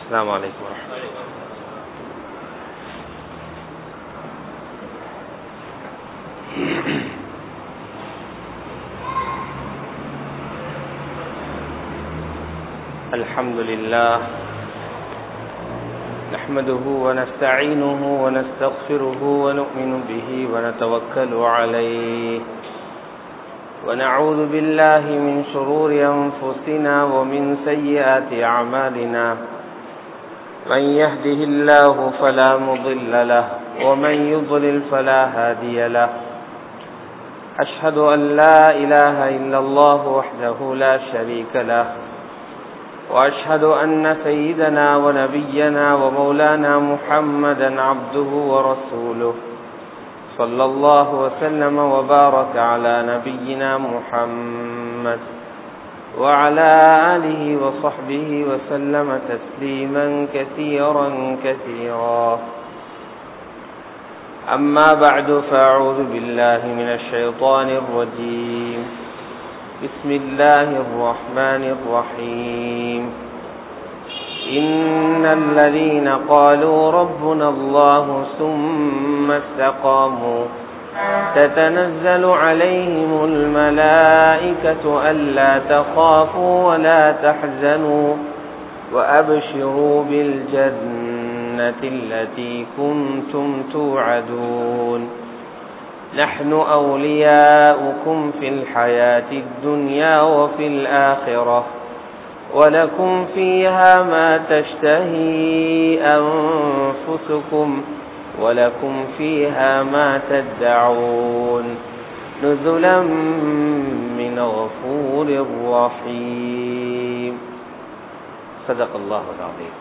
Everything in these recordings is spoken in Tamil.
السلام عليكم ورحمة الله الحمد لله نحمده ونستعينه ونستغفره ونؤمن به ونتوكل عليه ونعوذ بالله من شرور أنفسنا ومن سيئات أعمالنا من يهده الله فلا مضل له ومن يضلل فلا هادي له أشهد أن لا إله إلا الله وحده لا شريك له وأشهد أن سيدنا ونبينا ومولانا محمدا عبده ورسوله صلى الله وسلم وبارك على نبينا محمد وعلى آله وصحبه وسلم تسليما كثيرا كثيرا أما بعد فأعوذ بالله من الشيطان الرجيم بسم الله الرحمن الرحيم إن الذين قالوا ربنا الله ثم استقاموا تتنزل عليهم الملائكة ألا تخافوا ولا تحزنوا وأبشروا بالجنة التي كنتم توعدون نحن أولياؤكم في الحياة الدنيا وفي الآخرة ولكم فيها ما تشتهي أنفسكم ولكم فيها ما تدعون نزلا من غفور رحيم صدق الله العظيم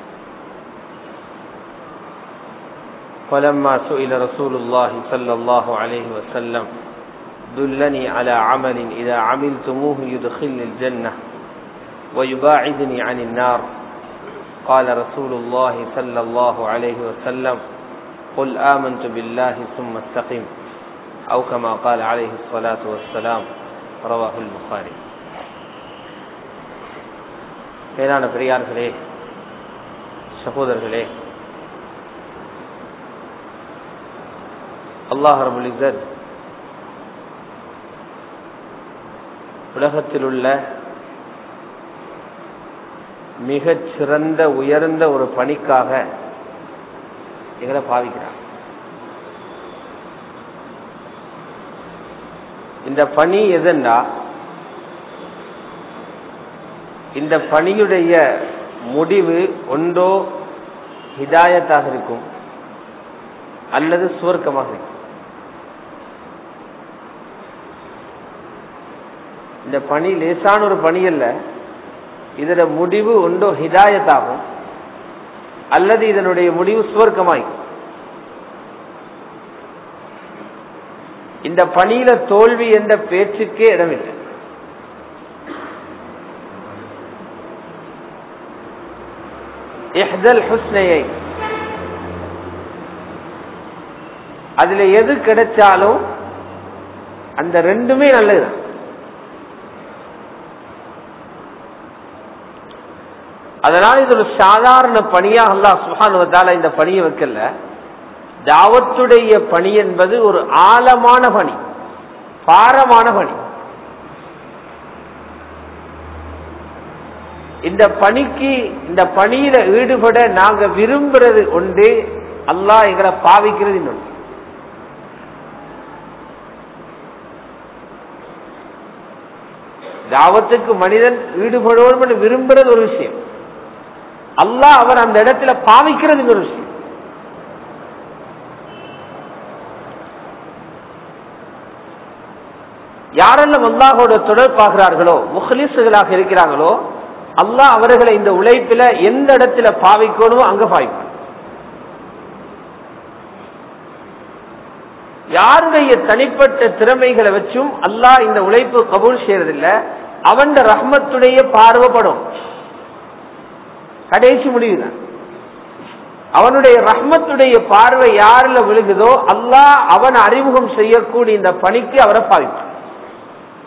فلما سئل رسول الله صلى الله عليه وسلم دلني على عمل إذا عملتموه يدخلني الجنة ويباعدني عن النار قال رسول الله صلى الله عليه وسلم قل آمنت بالله ثم استقم أو كما قال عليه الصلاة والسلام رواه البخاري மேலான பெரியார்களே சகோதரர்களே அல்லாஹ் ரபுல் இசத் உலகத்தில் உள்ள மிகச் சிறந்த உயர்ந்த ஒரு பணிக்காக எங்களை பாவிக்கிறார் இந்த பணி எதுண்டா இந்த பணியுடைய முடிவு ஒன்றோ ஹிதாயத்தாக இருக்கும் அல்லது சுவர்க்கமாக இருக்கும் இந்த பணி லேசான ஒரு பணி அல்ல இதோட முடிவு ஒன்றோ ஹிதாயத்தாகும் அல்லது இதனுடைய முடிவு சுவர்க்கமாய் இந்த பணியில தோல்வி என்ற பேச்சுக்கே இடமில்லை ஹுஸ்னையை அதுல எது கிடைச்சாலும் அந்த ரெண்டுமே நல்லதுதான் அதனால இது ஒரு சாதாரண பணியா அல்லா சுகானுவத்தால இந்த பணியை வைக்கல தாவத்துடைய பணி என்பது ஒரு ஆழமான பணி பாரமான பணி இந்த பணிக்கு இந்த பணியில ஈடுபட நாங்க விரும்புறது ஒன்று அல்லாஹ் எங்களை பாவிக்கிறது இன்னொன்று தாவத்துக்கு மனிதன் ஈடுபடுவோம் விரும்புறது ஒரு விஷயம் அல்லாஹ் அவர் அந்த இடத்துல பாவிக்கிறது ஒரு விஷயம் யாரெல்லாம் அல்லாஹோட தொடர்பாகிறார்களோ முஹலிசுகளாக இருக்கிறார்களோ அல்லாஹ் அவர்களை இந்த உழைப்பில எந்த இடத்துல பாவிக்கணுமோ அங்க பாவிப்பார் யாருடைய தனிப்பட்ட திறமைகளை வச்சும் அல்லாஹ் இந்த உழைப்பு கபூல் செய்யறதில்ல அவன் ரஹ்மத்துடைய பார்வைப்படும் கடைசி முடிவுதான் அவனுடைய ரஹ்மத்துடைய பார்வை யாருல விழுகுதோ அல்லாஹ் அவன் அறிமுகம் செய்யக்கூடிய இந்த பணிக்கு அவரை பாவிப்பான்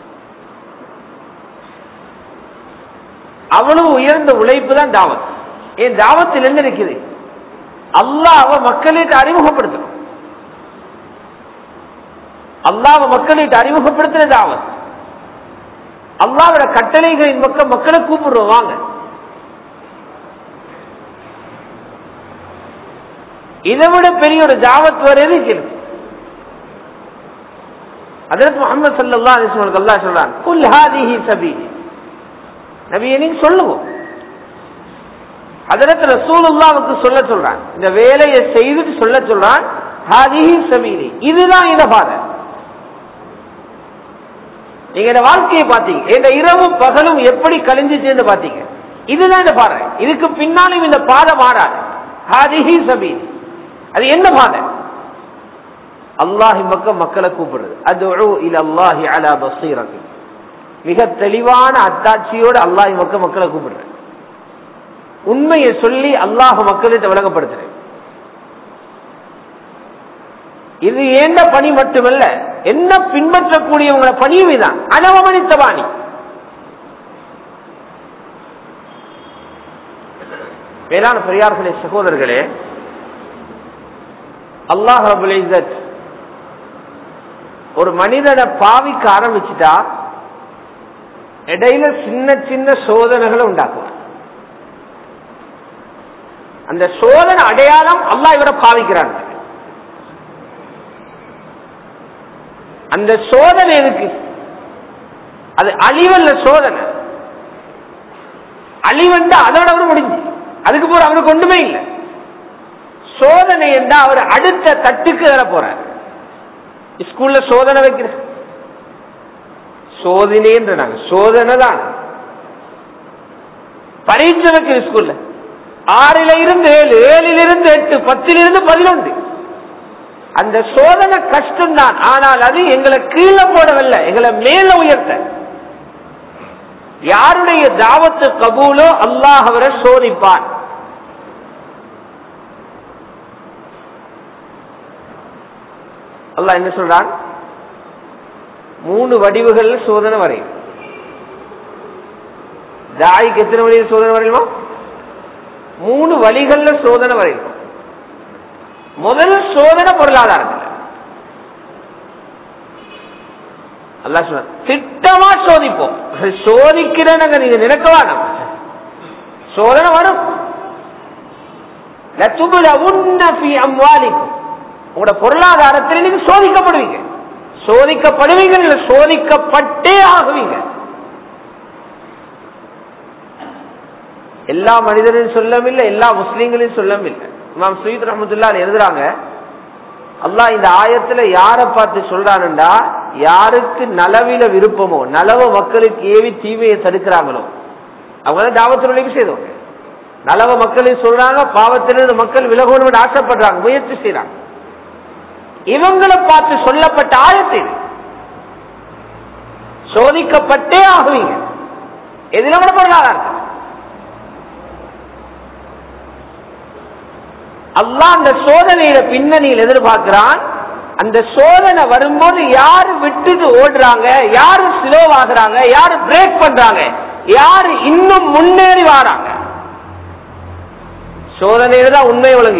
அவ்வளவு உயர்ந்த உழைப்பு தான் தாவத் ஏன் தாவத்தில் என்ன இருக்குது அல்லாஹ் மக்களுக்கு அறிமுகப்படுத்தணும் அல்லாஹ் மக்களுக்கு அறிமுகப்படுத்தின தாவத் அல்லாவோட கட்டளைகளின் பக்கம் மக்களை கூப்பிடுறோம் வாங்க இதை விட பெரிய ஒரு தாவத் வர இருக்கிறது அதற்கு முகமது சல்லா அலிஸ்வனுக்கு அல்லா சொல்றான் குல் ஹாதிஹி சபீலி நபியை நீங்க சொல்லுவோம் அதற்கு ரசூலுல்லாவுக்கு சொல்ல சொல்றான் இந்த வேலையை செய்துட்டு சொல்ல சொல்றான் ஹாதிஹி சபீலி இதுதான் இந்த பாதை நீங்க இந்த வாழ்க்கையை பாத்தீங்க இந்த இரவும் பகலும் எப்படி கழிஞ்சிச்சுன்னு பாத்தீங்க இதுதான் இந்த பாதை இதுக்கு பின்னாலும் இந்த பாதை மாறாது ஹாதிஹி சபீலி அது என்ன பாதை அல்லாஹி பக்கம் மக்களை கூப்பிடுறது அது அல்லாஹி அலா பசீரத்து மிக தெளிவான அத்தாட்சியோடு அல்லாஹி பக்கம் மக்களை கூப்பிடுறது உண்மையை சொல்லி அல்லாஹ் மக்களிட்ட விளங்கப்படுத்துறேன் இது ஏண்ட பணி மட்டுமல்ல என்ன பின்பற்றக்கூடியவங்கள பணியும் இதான் அனவமனித்த பாணி வேளாண் பெரியார்களே சகோதரர்களே அல்லாஹ் ரபுல் இஸ்ஸத் ஒரு மனிதனை பாவிக்க ஆரம்பிச்சுட்டா இடையில சின்ன சின்ன சோதனைகளை உண்டாக்குவார் அந்த சோதனை அடையாளம் அல்லா இவரை பாவிக்கிறாங்க அந்த சோதனை எதுக்கு அது அழிவல்ல சோதனை அழிவண்டா அதோட அவர் முடிஞ்சு அதுக்கு போற அவனுக்கு ஒண்ணுமே இல்லை சோதனை என்றா அவர் அடுத்த தட்டுக்கு வர போறார் ஸ்கூல்ல சோதனை வைக்கிற சோதனைன்ற நாங்க சோதனை தான் பரீட்சை வைக்கிற ஸ்கூல்ல ஆறுல இருந்து ஏழு ஏழுல இருந்து எட்டு பத்துல இருந்து பதினொன்று அந்த சோதனை கஷ்டம்தான் ஆனால் அது எங்களை கீழே போடவில்லை எங்களை மேல உயர்த்த யாருடைய தாவத்து கபூலோ அல்லாஹ் அவரை சோதிப்பான் அல்லாஹ் என்ன சொல்றான் மூணு வடிவுகள்ல சோதனை வரையும் தாய்க்கு எத்தனை வழியில் சோதனை வரையுமா மூணு வழிகள்ல சோதனை வரையும் முதல் சோதனை பொருளாதாரத்தில் அல்லா சொல்ற திட்டமா சோதிப்போம் சோதிக்கிறேன்னு நீங்க நினைக்க வேணாம் சோதனை வரும் அம்வாலிக்கும் உங்களோட பொருளாதாரத்தில் நீங்க சோதிக்கப்படுவீங்க சோதிக்கப்படுவீங்க இல்ல சோதிக்கப்பட்டே ஆகுவீங்க எல்லா மனிதரையும் சொல்லவும் இல்லை எல்லா முஸ்லீம்களையும் சொல்லவும் இல்லை இமாம் சுயீத் ரஹமத்துல்லா எழுதுறாங்க அல்லாஹ் இந்த ஆயத்துல யார பார்த்து சொல்றானுண்டா யாருக்கு நலவில விருப்பமோ நலவ மக்களுக்கு ஏவி தீமையை தடுக்கிறாங்களோ அவங்க தான் தாவத்தினுடைய செய்தவங்க நலவ மக்களையும் சொல்றாங்க பாவத்திலிருந்து மக்கள் விலகணும்னு ஆசைப்படுறாங்க முயற்சி செய்யறாங்க இவங்களை பார்த்து சொல்லப்பட்ட ஆயத்தை சோதிக்கப்பட்டே ஆகுவீங்க எதுல கூட பொருளாதாரம் அல்லாஹ் அந்த சோதனையில பின்னணியில் எதிர்பார்க்கிறான் அந்த சோதனை வரும்போது யாரு விட்டுட்டு ஓடுறாங்க யாரு ஸ்லோவாகிறாங்க யாரு பிரேக் பண்றாங்க யாரு இன்னும் முன்னேறி வாராங்க சோதனையில தான் உண்மை விளங்கி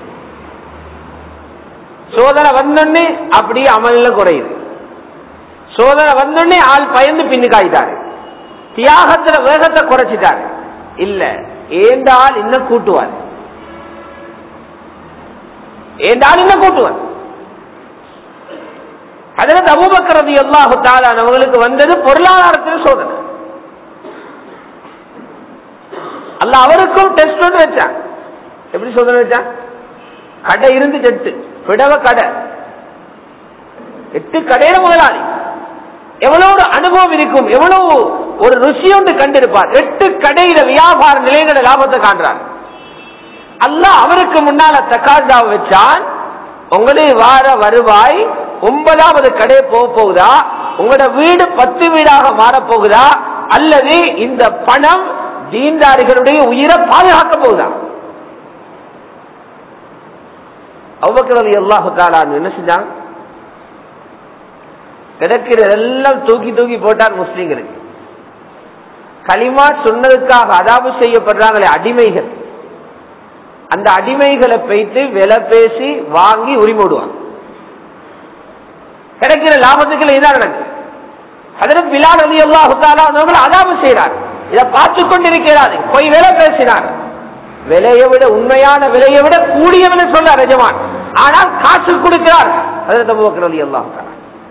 சோதனை வந்தோடனே அப்படியே அமல்ல குறையுது சோதனை வந்தோடனே ஆள் பயந்து பின்னுக்காயிட்டாரு தியாகத்துல வேகத்தை குறைச்சிட்டாரு இல்ல ஏந்த ஆள் இன்னும் கூட்டுவார் ஏந்த ஆள் இன்னும் கூட்டுவார் அதுல அபூபக்கரது எல்லாஹு தாலானவங்களுக்கு வந்தது பொருளாதாரத்தில் சோதனை அல்ல அவருக்கும் டெஸ்ட் ஒன்று வச்சான் எப்படி சோதனை வச்சான் கடை இருந்து எட்டு பிடவ கடை எட்டு கடையில முதலாளி எவ்வளவு ஒரு அனுபவம் இருக்கும் எவ்வளவு ஒரு ருசி ஒன்று கண்டிருப்பார் எட்டு கடையில வியாபார நிலையங்கள லாபத்தை காண்றார் அல்ல அவருக்கு முன்னால தக்காண்டாவை வச்சான் உங்களுடைய வார வருவாய் ஒன்பதாவது கடை போக போகுதா உங்களோட வீடு பத்து வீடாக மாறப் போகுதா அல்லது இந்த பணம் தீன்தாரிகளுடைய உயிரை பாதுகாக்க போகுதா அவ்வக்கிறது எல்லாஹு தாலான்னு என்ன செஞ்சாங்க கிடைக்கிறதெல்லாம் தூக்கி தூக்கி போட்டார் முஸ்லீம்களுக்கு களிமா சொன்னதுக்காக அதாபு செய்யப்படுறாங்களே அடிமைகள் அந்த அடிமைகளை போயிட்டு விலை பேசி வாங்கி உரிமோடுவாங்க கிடைக்கிற லாபத்துக்கு இதான் நடக்குது அதற்கு பிலால் அலி அல்லாஹு அதாபு செய்கிறார் இதை பார்த்து கொண்டிருக்கிறார் போய் விலை பேசினார் விலையை விட உண்மையான விலையை விட கூடிய விலை சொன்னார் எஜமான் ஆனால் காசு கொடுக்கிறார் அதற்கு அபூபக்கர் அலி அல்லாஹு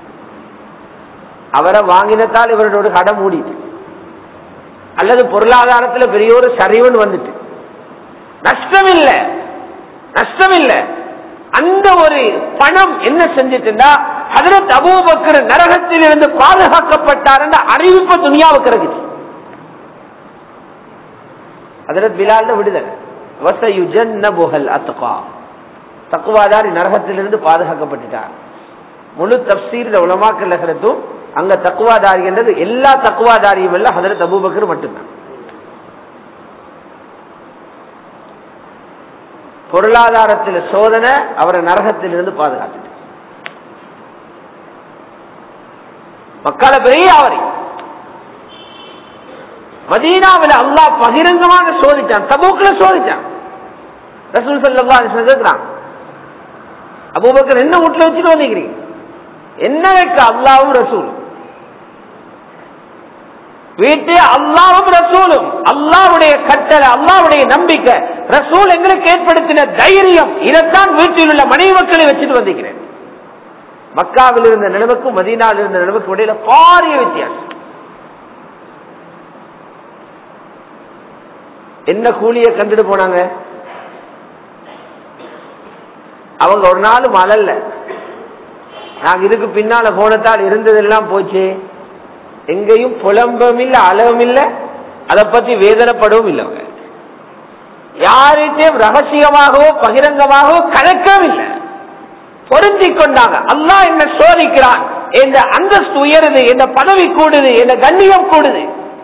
அவரை வாங்கினத்தால் இவரோட கடை மூடிட்டு அல்லது பொருளாதாரத்தில் பெரிய ஒரு சரிவுன்னு வந்துட்டு நஷ்டம் இல்லை நஷ்டம் இல்லை அந்த ஒரு பணம் என்ன செஞ்சுட்டுன்னா ஹதரத் அபூபக்கர் நரகத்தில் இருந்து பாதுகாக்கப்பட்டார் என்ற அறிவிப்பு துணியாவுக்கு இருந்துச்சு ஹதரத் பிலால் விடுதலை வசயுஜன்னபுகல் அத்கா தக்குவாதாரி நரகத்திலிருந்து பாதுகாக்கப்பட்டுட்டார் முழு தப்சீர் உலமாக்கல் நகரத்தும் அங்க தக்குவாதாரி என்றது எல்லா தக்குவாதாரியும் இல்ல ஹதரத் அபூபக்கர் மட்டும்தான் பொருளாதாரத்தில் சோதனை அவரை நரகத்திலிருந்து பாதுகாத்து மக்களை பெரிய அவரை மதீனாவில் அல்லாஹ் பகிரங்கமாக சோதிச்சான் தபூக்கில் சோதிச்சான் ரசூல் சல்லா கேட்கிறான் அபூபக்கர் என்ன வீட்டுல வச்சுட்டு வந்திருக்கிறீங்க என்ன வைக்க அல்லாவும் ரசூல் வீட்டு அல்லாவும் ரசூலும் அல்லாவுடைய கட்டளை அல்லாவுடைய நம்பிக்கை ரசூல் எங்களுக்கு ஏற்படுத்தின தைரியம் இதைத்தான் வீட்டில் உள்ள மனைவி மக்களை வச்சுட்டு வந்திருக்கிறேன் மக்காவில் இருந்த நிலவுக்கும் மதீனாவில் இருந்த நிலவுக்கும் இடையில பாரிய வித்தியாசம் என்ன கூலியை கண்டுட்டு போனாங்க அவங்க ஒரு நாள் மழல்ல நாங்க இதுக்கு பின்னால போனத்தால் இருந்ததெல்லாம் போச்சு எங்கேயும் புலம்பும் இல்லை அளவும் இல்லை அதை பத்தி வேதனைப்படவும் இல்லை அவங்க யார்கிட்டையும் ரகசியமாகவோ பகிரங்கமாகவோ கணக்கவும் இல்லை பொருந்தி கொண்டாங்க அல்லா என்ன சோதிக்கிறான் என்ற அந்தஸ்து உயருது என்ற பதவி கூடுது என்ற கண்ணியம் கூடுது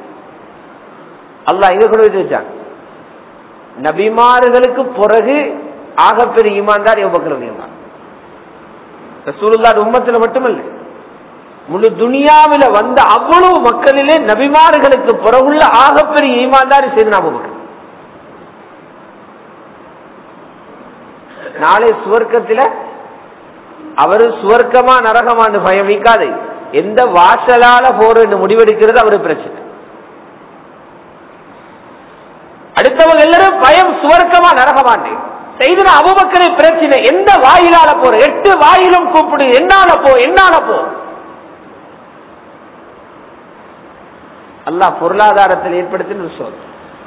அல்லா எங்க கொண்டு வச்சாங்க நபிமார்களுக்கு பிறகு ஆகப்பெரிய ஈமான்தார் எவ்வக்கிறது ரசூலுல்லாஹ் உம்மத்தில் மட்டுமல்ல முழு துனியாவில வந்த அவ்வளவு மக்களிலே நபிமார்களுக்கு பிறகுள்ள ஆகப்பெரிய ஈமான்தார் செய்து அபுபக்கர் நாளை சுவர்க்கத்தில அவரு சுவர்க்கமா நரகமான்னு பயம் வைக்காது எந்த வாசலால போறன்னு முடிவெடுக்கிறது அவரு பிரச்சனை அடுத்தவங்க எல்லாரும் பயம் சுவர்க்கமா நரகமாண்டு செய்தன அபுபக்கரை பிரச்சனை எந்த வாயிலால போற எட்டு வாயிலும் கூப்பிடு என்னால போ என்னால போ அல்லாஹ் பொருளாதாரத்தில் ஏற்படுத்தின சொல்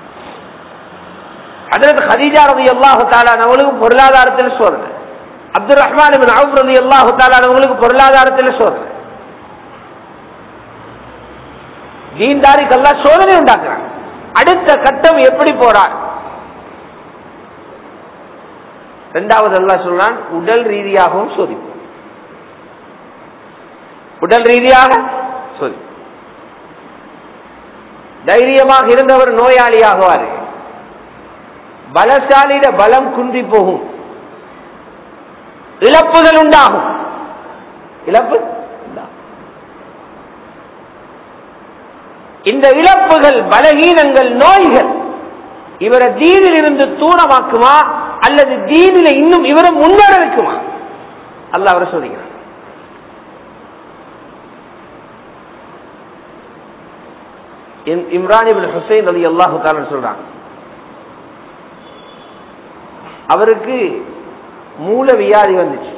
அதற்கு ஹதீஜா ரவி அல்லாஹு தாலானவங்களுக்கும் பொருளாதாரத்தில் சோதனை அப்துல் ரஹ்மான் அவுப் ரவி அல்லாஹு தாலானவங்களுக்கு பொருளாதாரத்தில் சோதனை தீன்தாரிக்கு எல்லாம் சோதனை உண்டாக்குறாங்க அடுத்த கட்டம் எப்படி போறார் இரண்டாவது அல்லாஹ் சொல்றான் உடல் ரீதியாகவும் சோதிப்போம் உடல் ரீதியாக சோதி தைரியமாக இருந்தவர் நோயாளியாகுவார் பலசாலிட பலம் குன்றி போகும் இழப்புகள் உண்டாகும் இழப்பு இந்த இழப்புகள் பலகீனங்கள் நோய்கள் இவரை தீனில் இருந்து தூரமாக்குமா அல்லது தீனில இன்னும் இவரை முன்னேற வைக்குமா அல்ல அவரை சொல்லுகிறார் இம்ரான் ஹுசைன் அலி அல்லாஹு சொல்றாங்க அவருக்கு மூல வியாதி வந்துச்சு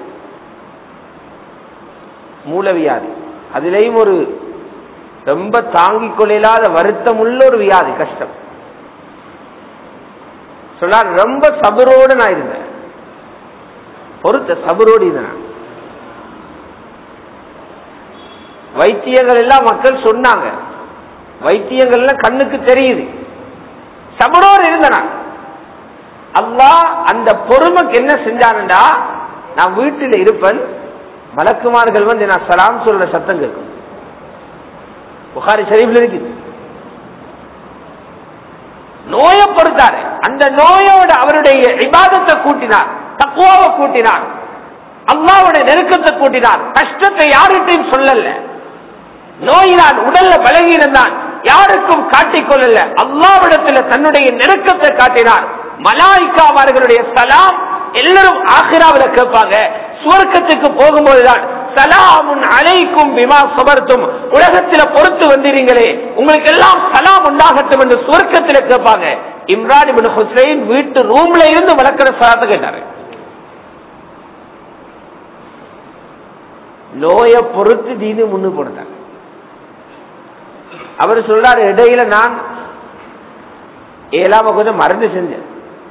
மூல வியாதி அதிலேயும் ஒரு ரொம்ப தாங்கிக் கொள்ளாத வருத்தம் உள்ள ஒரு வியாதி கஷ்டம் சொன்னார் ரொம்ப சபரோடு நான் இருந்தேன் பொறுத்த சபரோடு இருந்தேன் வைத்தியங்கள் எல்லாம் மக்கள் சொன்னாங்க வைத்தியங்கள் எல்லாம் கண்ணுக்கு தெரியுது சபரோடு இருந்தேன் அல்லா அந்த பொறுமைக்கு என்ன செஞ்சானுண்டா நான் வீட்டில் இருப்பேன் மலக்குமார்கள் வந்து நான் சலாம் சொல்ற சத்தம் கேட்கும் புகாரி ஷரீஃப்ல இருக்குது நோயை பொறுத்தாரு அந்த நோயோட அவருடைய விவாதத்தை கூட்டினார் தக்குவாவை கூட்டினார் அம்மாவுடைய நெருக்கத்தை கூட்டினார் கஷ்டத்தை யாருகிட்டையும் சொல்லல நோயினால் உடல்ல பலகீனம் தான் யாருக்கும் காட்டிக் கொள்ளல அல்லாவிடத்துல தன்னுடைய நெருக்கத்தை காட்டினார் மலாய்க்காமார்களுடைய சலாம் எல்லாரும் ஆஹிராவில கேட்பாங்க சுவர்க்கத்துக்கு போகும்போதுதான் சலாமுன் அலைக்கும் பிமா சுபர்த்தும் உலகத்தில பொறுத்து வந்தீங்களே உங்களுக்கு எல்லாம் சலாம் உண்டாகட்டும் என்று சுவர்க்கத்தில கேட்பாங்க இம்ரான் இபின் ஹுசைன் வீட்டு ரூம்ல இருந்து வளர்க்கிற சலாத்தை கேட்டாரு நோயை பொறுத்து தீனு முன்னு போட்டாங்க அவர் சொல்றாரு இடையில நான் ஏழாம கொஞ்சம் மருந்து செஞ்சேன்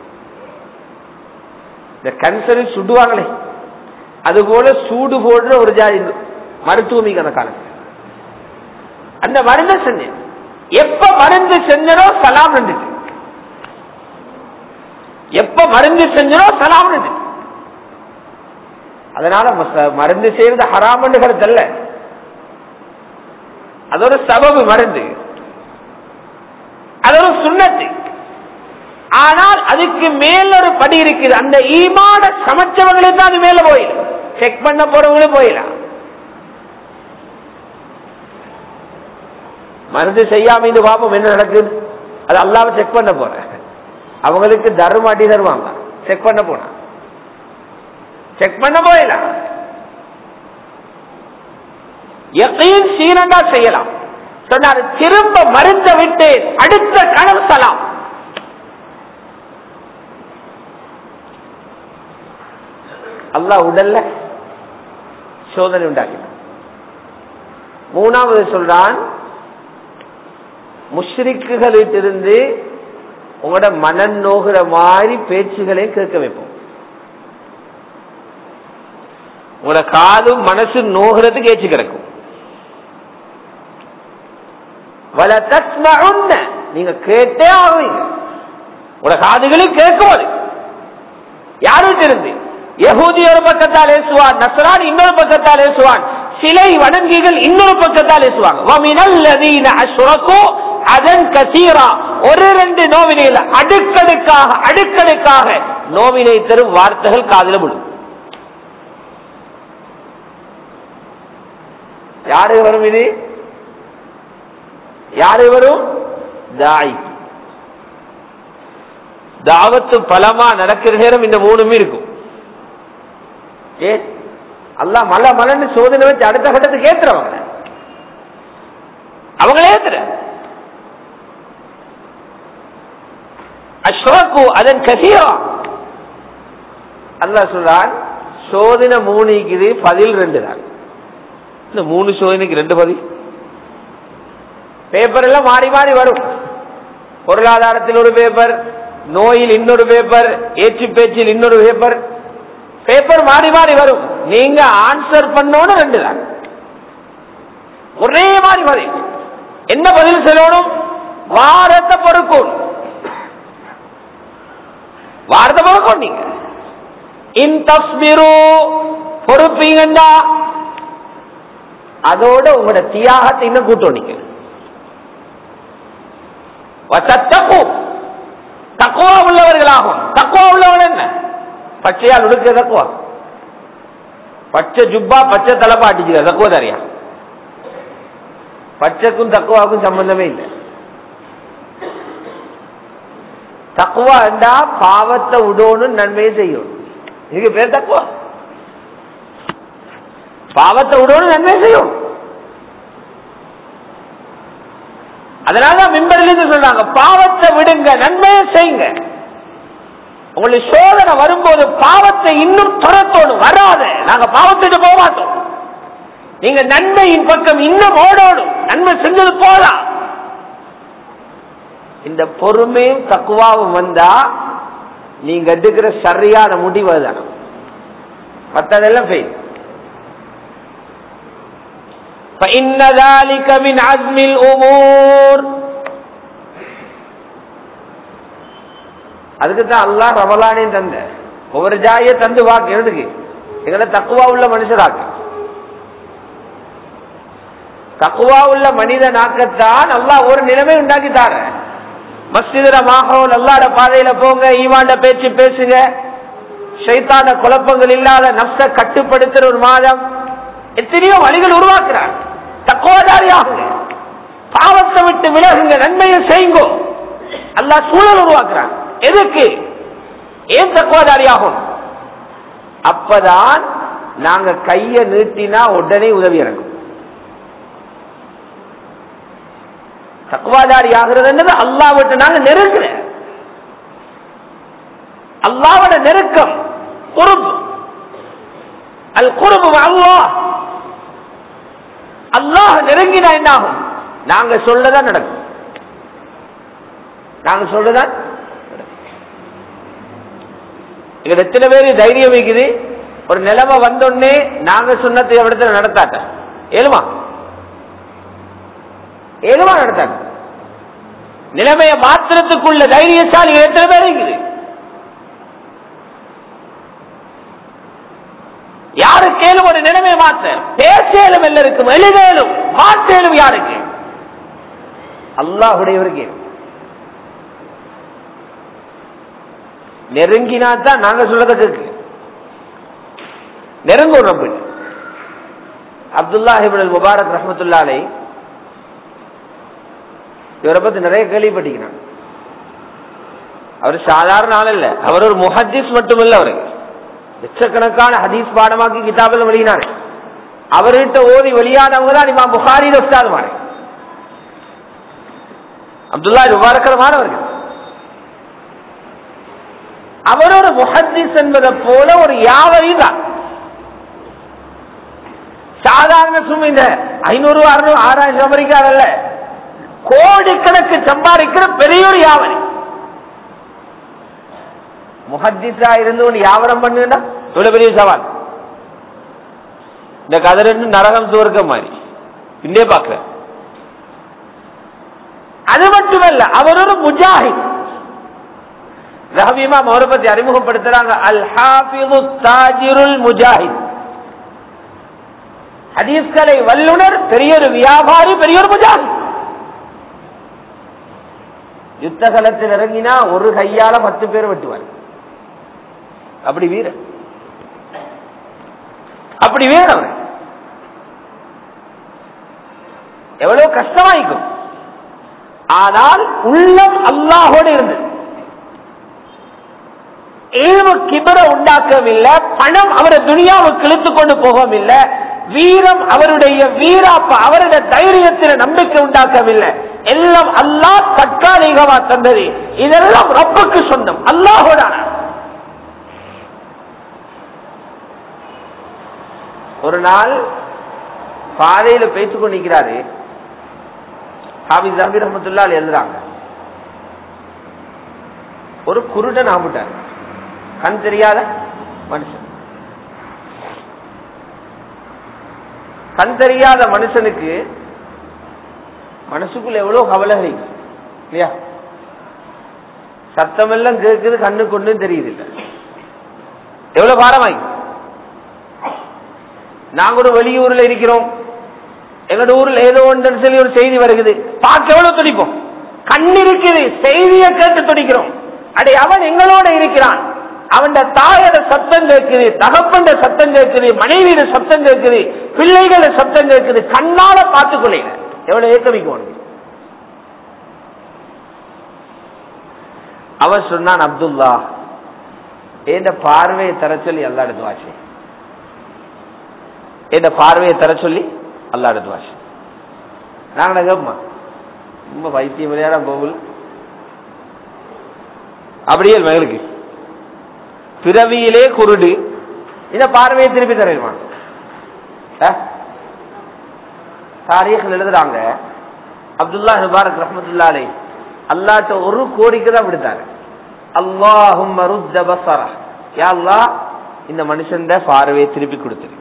இந்த கேன்சரில் சுடுவாங்களே அது போல சூடு போடுற ஒரு ஜாதி மருத்துவமிக்கு அந்த காலத்தில் அந்த மருந்தை செஞ்சேன் எப்ப மருந்து செஞ்சனோ சலாம் நின்றுச்சு எப்ப மருந்து செஞ்சனோ சலாம் நின்று அதனால மச- மருந்து செய்யறது ஹராமன்னு கருத்தல்ல அது ஒரு சபபு மருந்து அது ஒரு சுண்ணத்து ஆனால் அதுக்கு மேல ஒரு படி இருக்குது அந்த ஈமான சமைச்சவங்களுக்கு தான் அது மேல போயிடும் செக் பண்ண போறவங்களும் போயிடலாம் மருந்து செய்யாம இந்த பாப்போம் என்ன நடக்குது அது அல்லாம செக் பண்ண போறேன் அவங்களுக்கு தர்ம அடி தருவாங்க செக் பண்ண போனா செக் பண்ண போயிடலாம் எப்பயும் சீரண்டா செய்யலாம் சொன்னார் திரும்ப மருந்த விட்டு அடுத்த கணம் சலாம் அல்லாஹ் உடல்ல சோதனை உண்டாக்கினான் மூணாவது சொல்றான் முஷ்ரிக்குகளிட்டிருந்து உங்களோட மனம் நோகிற மாதிரி பேச்சுகளை கேட்க வைப்போம் உங்களோட காதும் மனசு நோகிறதுக்கு ஏச்சு கிடக்கும் வல தஸ்மஉன்ன நீங்க கேட்டே ஆகுவீங்க உங்களோட காதுகளும் கேட்கும் அது யாரும் இருந்து யகூதி ஒரு பக்கத்தால் ஏசுவான் நசரான் இன்னொரு பக்கத்தால் ஏசுவான் சிலை வணங்கிகள் இன்னொரு பக்கத்தால் ஏசுவாங்க வமினல் லதீன அஷ்ரகு அதன் கசீரா ஒரு ரெண்டு நோவினையில் அடுக்கடுக்காக அடுக்கடுக்காக நோவினை தரும் வார்த்தைகள் காதில் விடும் யாரு வரும் இது யாரு வரும் தாய் தாவத்து பலமா நடக்கிற நேரம் இந்த மூணுமே இருக்கும் ஏன் அல்லாஹ் மல மலன்னு சோதனை வச்சு அடுத்த கட்டத்துக்கு ஏத்துறவங்க அவங்களே ஏத்துற அஷ்ரகு அதன் கசியா அல்லாஹ் சொல்றான் சோதனை மூணு இருக்குது பதில் ரெண்டு தான் இந்த மூணு சோதனைக்கு ரெண்டு பதில் பேப்பர் எல்லாம் மாறி மாறி வரும் பொருளாதாரத்தில் ஒரு பேப்பர் நோயில் இன்னொரு பேப்பர் ஏச்சு பேச்சில் இன்னொரு பேப்பர் பேப்பர் மாறி மாறி வரும் நீங்க ஆன்சர் பண்ணோன்னு ரெண்டு தான் ஒரே மாதிரி மாதிரி என்ன பதில் சொல்லணும் வாரத்தை பொறுக்கும் வாரத்தை பொறுக்கும் நீங்க இன் தஸ்மிரு பொறுப்பீங்கண்டா அதோட உங்களோட தியாகத்தை இன்னும் கூட்டம் நீங்க வசத்தக்கும் தக்குவா உள்ளவர்களாகும் தக்குவா உள்ளவன் என்ன பச்சையால் உடுக்க தக்குவா பச்சை ஜுப்பா பச்சை தலைப்பா அடிச்சுக்க தக்குவா தரியா பச்சைக்கும் தக்குவாவுக்கும் சம்பந்தமே இல்லை தக்குவா என்றா பாவத்தை விடணும் நன்மையை செய்யணும் இதுக்கு பேர் தக்குவா பாவத்தை விடணும் நன்மை செய்யும் அதனாலதான் மிம்பரிலிருந்து சொல்றாங்க பாவத்தை விடுங்க நன்மையை செய்யுங்க உங்களுக்கு சோதனை வரும்போது பாவத்தை இன்னும் துரத்தோடு வராத நாங்க பாவத்துக்கு போக மாட்டோம் நீங்க நன்மையின் பக்கம் இன்னும் ஓடோடும் நன்மை செஞ்சது போலாம் இந்த பொறுமையும் தக்குவாவும் வந்தா நீங்க எடுக்கிற சரியான முடிவு அதுதான் மற்றதெல்லாம் ஃபெயில் فإن ذلك من عزم الأمور அதுக்கு தான் அல்லாஹ் ரமலானையும் தந்த ஒவ்வொரு ஜாய தந்து வாக்கு எதுக்கு எங்களை தக்குவா உள்ள மனுஷராக்கு தக்குவா உள்ள மனித நாக்கத்தான் அல்லாஹ் ஒரு நிலைமை உண்டாக்கி தார மஸ்ஜிதுல மாஹோல் அல்லாட பாதையில போங்க ஈவாண்ட பேச்சு பேசுங்க ஷைத்தான குழப்பங்கள் இல்லாத நப்ச கட்டுப்படுத்துற ஒரு மாதம் எத்தனையோ வழிகள் உருவாக்குறார் தக்குவதாரி ஆகுங்க பாவத்தை விட்டு விலகுங்க நன்மையை செய்யுங்கோ அல்லாஹ் சூழல் உருவாக்குறான் எதுக்கு ஏன் தக்குவாதாரியாகும் அப்பதான் நாங்க கைய நீட்டினா உடனே உதவி இறங்கும் தக்குவாதாரி ஆகிறதுன்றது அல்லாஹ் விட்டு நாங்க நெருங்குற அல்லாவோட நெருக்கம் குறும்பு அல் குறும்பு அல்லாஹ் அல்லாஹ் நெருங்கினா என்னாகும் நாங்க சொல்லதான் நடக்கும் நாங்க சொல்லதான் இதுல எத்தனை பேர் தைரியம் வைக்குது ஒரு நிலைமை வந்தோடனே நாங்க சொன்னதை இடத்துல நடத்தாட்ட ஏழுமா ஏழுமா நடத்தாங்க நிலைமையை மாத்திரத்துக்குள்ள தைரியசாலிகள் எத்தனை பேர் இருக்குது யாருக்கேலும் ஒரு நிலைமை மாற்ற பேசேலும் எல்லாருக்கும் எழுதேலும் மாற்றேலும் யாருக்கு அல்லாஹுடையவருக்கு நெருங்கினா தான் நாங்க சொல்றத கேக்கு நெருங்கும் ரப்பு அப்துல்லா ஹிபுல் முபாரக் ரஹமத்துல்லாலை இவரை பத்தி நிறைய கேள்விப்பட்டிக்கிறான் அவர் சாதாரண ஆள் இல்ல அவர் ஒரு முஹத்திஸ் மட்டுமல்ல அவருக்கு லட்சக்கணக்கான ஹதீஸ் பாடமாக்கி கிதாபில் வெளியினாரு அவர்கிட்ட ஓதி வெளியானவங்க தான் இமாம் புகாரி உஸ்தாது மாறே அப்துல்லா முபாரக்கரமானவர்கள் அவர் ஒரு முஹத்திஸ் என்பதை போல ஒரு யாவரி தான் சாதாரண சும்மா இந்த ஐநூறு அறுநூறு ஆறாயிரம் சம்பாதிக்காதல்ல கோடிக்கணக்கு சம்பாதிக்கிற பெரிய ஒரு யாவரி முஹத்திஸா இருந்து ஒன்று யாவரம் பண்ணுண்டா இவ்வளவு பெரிய சவால் இந்த கதை ரெண்டு நரகம் துவர்க்க மாதிரி இன்னே பார்க்க அது மட்டுமல்ல அவர் ஒரு முஜாஹித் ரஹபீமா அவரை பத்தி அறிமுகப்படுத்துறாங்க அல் ஹாஃபிது தாஜிருல் முஜாஹித் ஹதீஸ்கலை வல்லுனர் பெரிய ஒரு வியாபாரி பெரிய ஒரு முஜாஹித் யுத்த களத்தில் இறங்கினா ஒரு கையால பத்து பேர் வெட்டுவார் அப்படி வீரன் அப்படி வீரன் எவ்வளவு கஷ்டமாயிக்கும் ஆனால் உள்ளம் அல்லாஹோடு இருந்தது ஏழு கிபர உண்டாக்கவில்லை பணம் அவரை துணியாவுக்கு இழுத்து கொண்டு போகவில்லை வீரம் அவருடைய வீராப்ப அவருடைய தைரியத்தில் நம்பிக்கை உண்டாக்கவில்லை எல்லாம் அல்லாஹ் தற்காலிகமா தந்தது இதெல்லாம் ரப்புக்கு சொந்தம் அல்லாஹோட ஒரு நாள் பாதையில பேசிக் கொண்டிருக்கிறாரு ஹாபிஸ் ஜாபீர் ரஹமத்துல்லா எழுதுறாங்க ஒரு குருடன் ஆம்பிட்டார் கண் தெரியாத மனுஷன் கண் தெரியாத மனுஷனுக்கு மனசுக்குள்ள எவ்வளவு கவலை இருக்கு இல்லையா சத்தம் எல்லாம் கேட்குது கண்ணு கொண்டும் தெரியுது இல்ல எவ்வளவு பாரமாய் நாங்க ஒரு வெளியூர்ல இருக்கிறோம் எங்களோட ஊர்ல ஏதோ ஒன்று சொல்லி ஒரு செய்தி வருகிறது பார்க்க எவ்வளவு துடிப்போம் கண் இருக்குது செய்தியை கேட்டு துடிக்கிறோம் அடே அவன் எங்களோட இருக்கிறான் அவன் தாயோட சத்தம் கேட்குது தகப்பண்ட சத்தம் கேட்குது மனைவியோட சத்தம் கேட்குது பிள்ளைகள சத்தம் கேட்குது கண்ணால பார்த்துக்கொள்ள எவ்வளவு ஏக்கமிக்கும் உனக்கு அவன் சொன்னான் அப்துல்லா எந்த பார்வையை தர சொல்லி அல்லா எடுத்துவாச்சு எந்த பார்வையை தர சொல்லி அல்லா எடுத்துவாச்சு நாங்க கேப்பமா ரொம்ப வைத்தியம் விளையாட போகல அப்படியே மகளுக்கு பிறவியிலே குருடு இந்த பார்வையை திருப்பி தருமா தாரீഖ் எழுதுறாங்க அப்துல்லா முபாரக் ரஹமத்துல்லாலே அல்லாட்ட ஒரு கோடிக்கு தான் விடுத்தாரு அல்லாஹும் யா அல்லாஹ் இந்த மனுஷன் பார்வையை திருப்பி கொடுத்துரு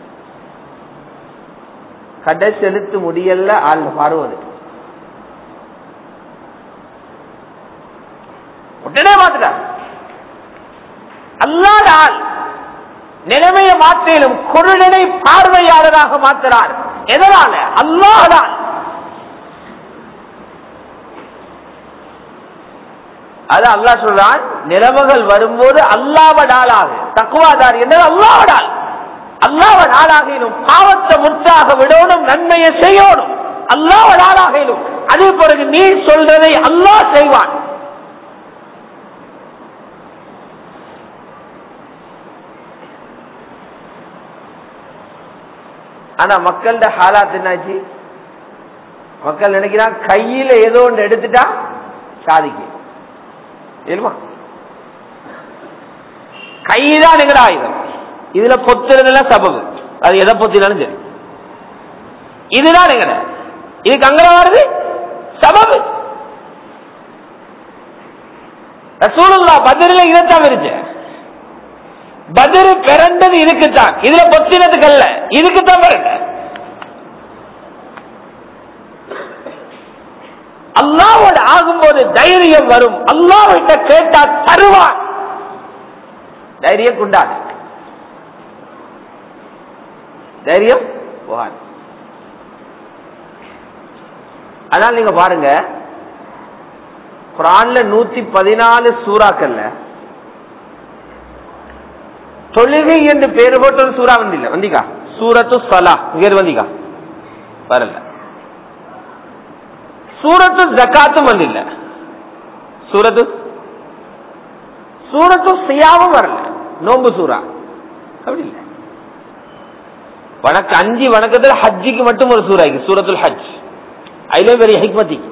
கடை செலுத்த முடியல ஆள் பார்வது உடனே மாத்துட்டார் அல்லாத ஆள் நிலைமையை மாற்றிலும் குருடனை பார்வையாளராக மாற்றுறார் எதனால அல்லாதான் அது அல்லா சொல்றான் நிலைமைகள் வரும்போது அல்லாவடாலாக தக்குவாதார் என்றது அல்லாவடால் அல்லாவடாலாகிலும் பாவத்தை முற்றாக விடணும் நன்மையை செய்யணும் அல்லாவடாலாகிலும் அதே பிறகு நீ சொல்றதை அல்லாஹ் செய்வான் ஆனா மக்கள்கிட்ட ஹாலாத் என்னாச்சு மக்கள் நினைக்கிறான் கையில ஏதோ ஒன்று எடுத்துட்டா சாதிக்கு தெரியுமா கைதான் எங்கட ஆயுதம் இதுல பொத்துறதுலாம் சபபு அது எதை பொத்தினாலும் சரி இதுதான் எங்கட இதுக்கு அங்க வருது சபபு ரசூலுல்லா பதிரில இதைத்தான் இருந்துச்சு பதிரு பிறந்தது இதுக்குத்தான் இதுல பொத்தினதுக்கு அல்ல இதுக்குத்தான் பிறந்த அல்லாவோட ஆகும்போது தைரியம் வரும் அல்லாவிட்ட கேட்டா தருவான் தைரியம் குண்டாது தைரியம் போகாது அதனால நீங்க பாருங்க குரான்ல நூத்தி பதினாலு சூறாக்கள்ல தொழுகை என்று பேரு போட்ட ஒரு சூறா வந்தில்ல வந்திக்கா சூரத்து சலா இங்க வந்திக்கா வரல சூரத்து ஜக்காத்தும் வந்தில்ல சூரத்து சூரத்து சியாவும் வரல நோம்பு சூறா அப்படி இல்ல வணக்க அஞ்சு வணக்கத்தில் ஹஜ்ஜிக்கு மட்டும் ஒரு சூறா இருக்கு சூரத்துல் ஹஜ் அதுல பெரிய ஹிக்மதிக்கு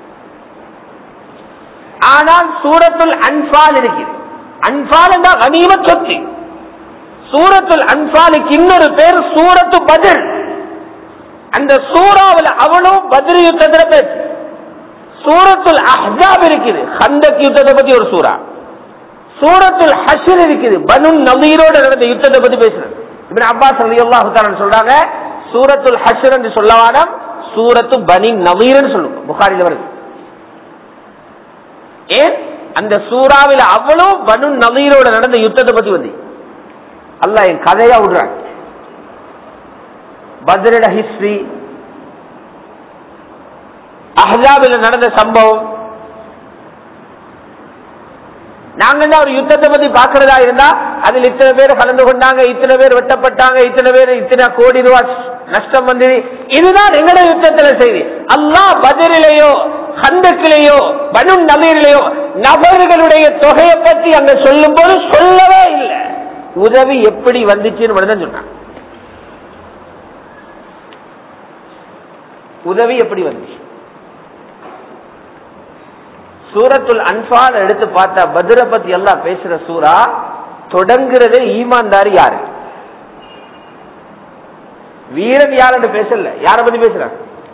ஆனால் சூரத்துல் அன்பால் இருக்குது அன்பால் என்றால் கனிம சொத்து சூரத்துல் அன்பாலுக்கு இன்னொரு பேர் சூரத்து பதில் அந்த சூறாவில் அவனும் பதில் யுத்தத்துல பேசு சூரத்துல் அஹ்ஜாப் இருக்குது ஹந்தக் யுத்தத்தை பத்தி ஒரு சூறா சூரத்துல் ஹஷர் இருக்குது பனு நவீரோட நடந்த யுத்தத்தை பத்தி பேசுறது இப்படி அப்பாஸ் ரலியல்லாஹு சொல்றாங்க சூரத்துல் ஹஷர் என்று சொல்லவானம் சூரத்து பனி நவீர்னு சொல்லுங்க புகாரில வருது ஏன் அந்த சூறாவில் அவ்வளவு பனு நவீரோட நடந்த யுத்தத்தை பத்தி வந்து அல்ல என் கதையா விடுறாங்க பத்ரட ஹிஸ்டரி அஹ்லாபில் நடந்த சம்பவம் நாங்க என்ன ஒரு யுத்தத்தை பத்தி பாக்குறதா இருந்தா அதில் இத்தனை பேர் கலந்து கொண்டாங்க இத்தனை பேர் வெட்டப்பட்டாங்க இத்தனை பேர் இத்தனை கோடி ரூபாய் நஷ்டம் வந்தது இதுதான் எங்களுடைய யுத்தத்துல செய்தி அல்லாஹ் பதிரிலேயோ ஹந்தக்கிலேயோ பனு நபீரிலேயோ நபர்களுடைய தொகையை பற்றி அங்க சொல்லும் போது சொல்லவே இல்லை உதவி எப்படி வந்துச்சுன்னு மட்டும் தான் சொன்னாங்க உதவி எப்படி வந்துச்சு சூரத்துல் அன்பால் எடுத்து பார்த்தா பத்ர பத்தி எல்லாம் பேசுற சூரா தொடங்குறது ஈமான்தாரி யாரு வீரன் யாருன்னு பேசல யார பத்தி பேசுறாங்க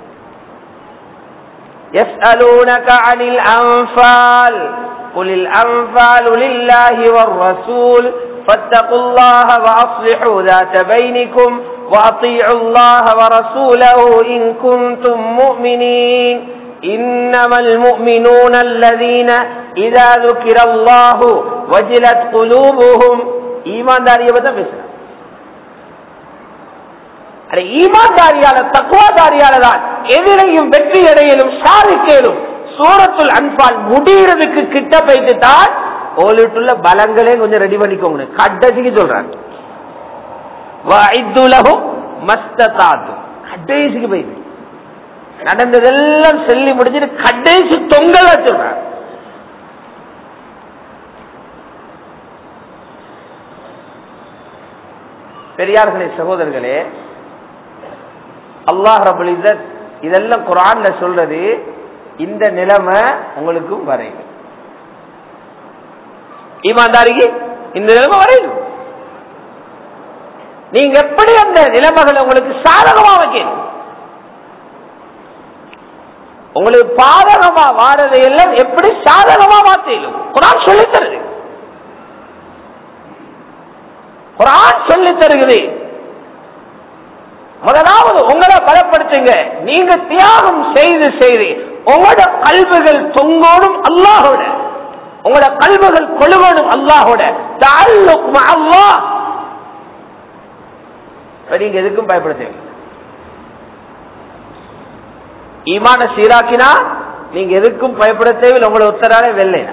يسألونك عن الأنفال قل الأنفال لله والرسول فاتقوا الله وأصلحوا ذات بينكم وأطيعوا الله ورسوله إن كنتم مؤمنين إنما المؤمنون الذين إذا ذكر الله وجلت قلوبهم إيمان دارية بدا பேசுற ஈமான்தாரியால தக்குவாதாரியால தான் எதிரையும் வெற்றி அடையலும் சாதிக்கலும் சூரத்துல் அன்பால் முடியறதுக்கு கிட்ட போயிட்டு தான் ஓலிட்டுள்ள பலங்களே கொஞ்சம் ரெடி பண்ணிக்கோங்க கடைசிக்கு சொல்றாங்க கடைசிக்கு போயிட்டு நடந்ததெல்லாம் சொல்லி முடிஞ்சிட்டு கடைசி தொங்கல சொல்றாங்க பெரியார்களே சகோதரர்களே அல்லாஹ் ரபுல் இசத் இதெல்லாம் குரான்ல சொல்றது இந்த நிலைமை உங்களுக்கும் வரையும் ஈமான்தாரிக்கு இந்த நிலைமை வரையும் நீங்க எப்படி அந்த நிலைமைகளை உங்களுக்கு சாதகமா வைக்கணும் உங்களுக்கு பாதகமா வாரதை எல்லாம் எப்படி சாதகமா மாத்திடும் குரான் சொல்லி தருது குரான் சொல்லி தருகிறது முதலாவது உங்களை பலப்படுத்துங்க நீங்க தியாகம் செய்து செய்து உங்களோட கல்விகள் தொங்கோடும் அல்லாஹோட உங்களோட கல்விகள் கொழுவணும் அல்லாஹோட அல்லாஹ் நீங்க எதுக்கும் பயப்பட தேவை ஈமான சீராக்கினா நீங்க எதுக்கும் பயப்பட தேவையில்லை உங்களை உத்தராலே வெள்ளைனா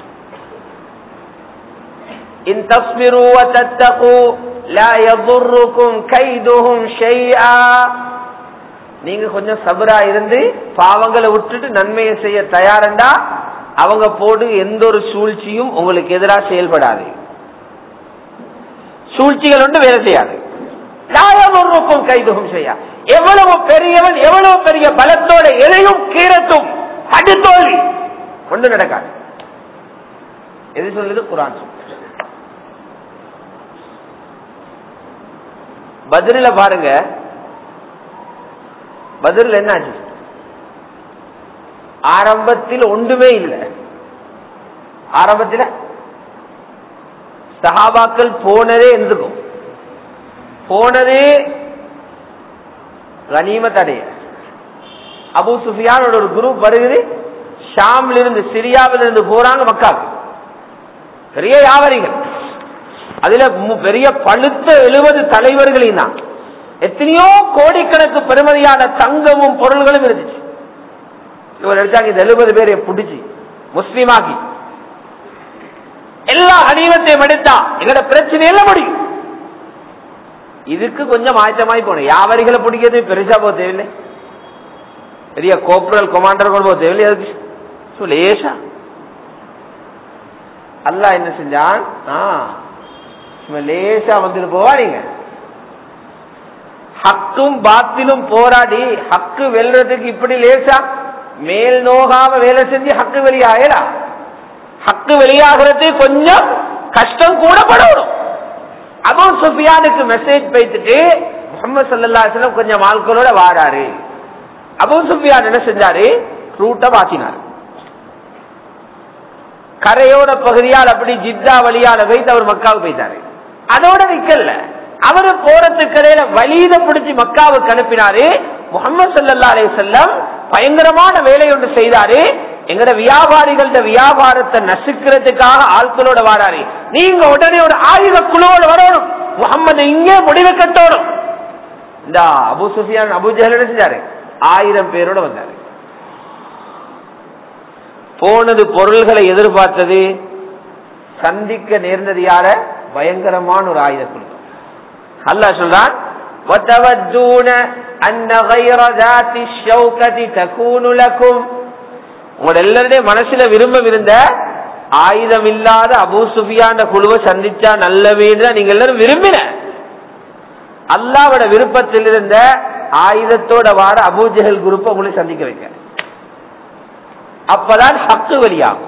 இன் தஸ்மிரு வத்தத்தகு லா யதுர்ருக்கும் கைதுஹும் ஷைஆ நீங்க கொஞ்சம் சபரா இருந்து பாவங்களை விட்டுட்டு நன்மையை செய்ய தயாரண்டா அவங்க போடு எந்த ஒரு சூழ்ச்சியும் உங்களுக்கு எதிராக செயல்படாது சூழ்ச்சிகள் ஒன்று வேலை செய்யாது ஒருக்கும் கைதுகும் செய்யா எவ்வளவு பெரியவன் எவ்வளவு பெரிய பலத்தோட எதையும் கீரத்தும் அடித்தோல்வி ஒன்று நடக்காது எது சொல்லுது குரான் சொல்லுது பதில பாருங்க பதில் என்ன ஆச்சு ஆரம்பத்தில் ஒன்றுமே இல்லை ஆரம்பத்தில் சஹாபாக்கள் போனதே எந்துக்கும் போனதே கனிமத் அடைய அபு சுஃபியானோட ஒரு குரூப் வருகிறது ஷாம்ல இருந்து சிரியாவில் இருந்து போறாங்க மக்காவுக்கு பெரிய வியாபாரிகள் அதுல மு- பெரிய பழுத்த எழுபது தலைவர்களையும் தான் எத்தனையோ கோடிக்கணக்கு பெருமதியான தங்கமும் பொருள்களும் இருந்துச்சு இவர் எடுத்தாங்க இந்த எழுபது பேரை பிடிச்சி முஸ்லீமாக்கி எல்லா அணிவத்தையும் எடுத்தா எங்களோட பிரச்சனை எல்லாம் முடியும் இதுக்கு கொஞ்சம் ஆயத்தமாய் போனேன் வியாபாரிகளை பிடிக்கிறது பெருசா போக தேவையில்லை பெரிய கோப்ரல் கொமாண்டர் கொண்டு போக தேவையில்லை அதுக்கு So, லேசா அல்லாஹ் என்ன செஞ்சான் ஆ, சும்மா லேசா வந்துட்டு போவா நீங்க ஹக்கும் பாத்திலும் போராடி ஹக்கு வெல்றதுக்கு இப்படி லேசா மேல் நோகாம வேலை செஞ்சு ஹக்கு வெளியாகலாம் ஹக்கு வெளியாகிறது கொஞ்சம் கஷ்டம் கூட படணும் அபு சுஃபியானுக்கு மெசேஜ் பைத்துட்டு முகமது சல்லா அலிஸ்லாம் கொஞ்சம் ஆட்களோட வாராரு அபு சுஃபியான் என்ன செஞ்சாரு ரூட்டை மாத்தினார் கரையோட பகுதியால் அப்படி ஜித்தா வழியால வைத்து அவர் மக்காவுக்கு போயிட்டாரு அதோட நிக்கல அவரு போறதுக்கு இடையில வழியில பிடிச்சி மக்காவுக்கு அனுப்பினாரு முகமது சல்லா அலி செல்லம் பயங்கரமான வேலை ஒன்று செய்தாரு எங்கட வியாபாரிகளோட வியாபாரத்தை நசுக்கிறதுக்காக ஆட்களோட வாராரு நீங்க உடனே ஒரு ஆயுத குழுவோட வரணும் முகம்மது இங்கே முடிவு கட்டணும் இந்த அபு சுஃபியான் அபு ஜஹல் என்ன செஞ்சாரு ஆயிரம் பேரோட வந்தாரு போனது பொருள்களை எதிர்பார்த்தது சந்திக்க நேர்ந்தது யார பயங்கரமான ஒரு ஆயுத குழு அல்லாஹ் சொல்றான் وَتَوَدُّونَ أَنَّ غَيْرَ ذَاتِ الشَّوْكَةِ تَكُونُ لَكُمْ உங்களோட எல்லாருடைய மனசுல விரும்ப இருந்த ஆயுதம் இல்லாத அபூ சுஃபியான குழுவை சந்திச்சா நல்லவேன்னு தான் நீங்க எல்லாரும் விரும்பின அல்லாவோட விருப்பத்தில் இருந்த ஆயுதத்தோட வார அபூஜஹல் குரூப்பை உங்களை சந்திக்க வைக்க அப்பதான் ஹக்கு வெளியாகும்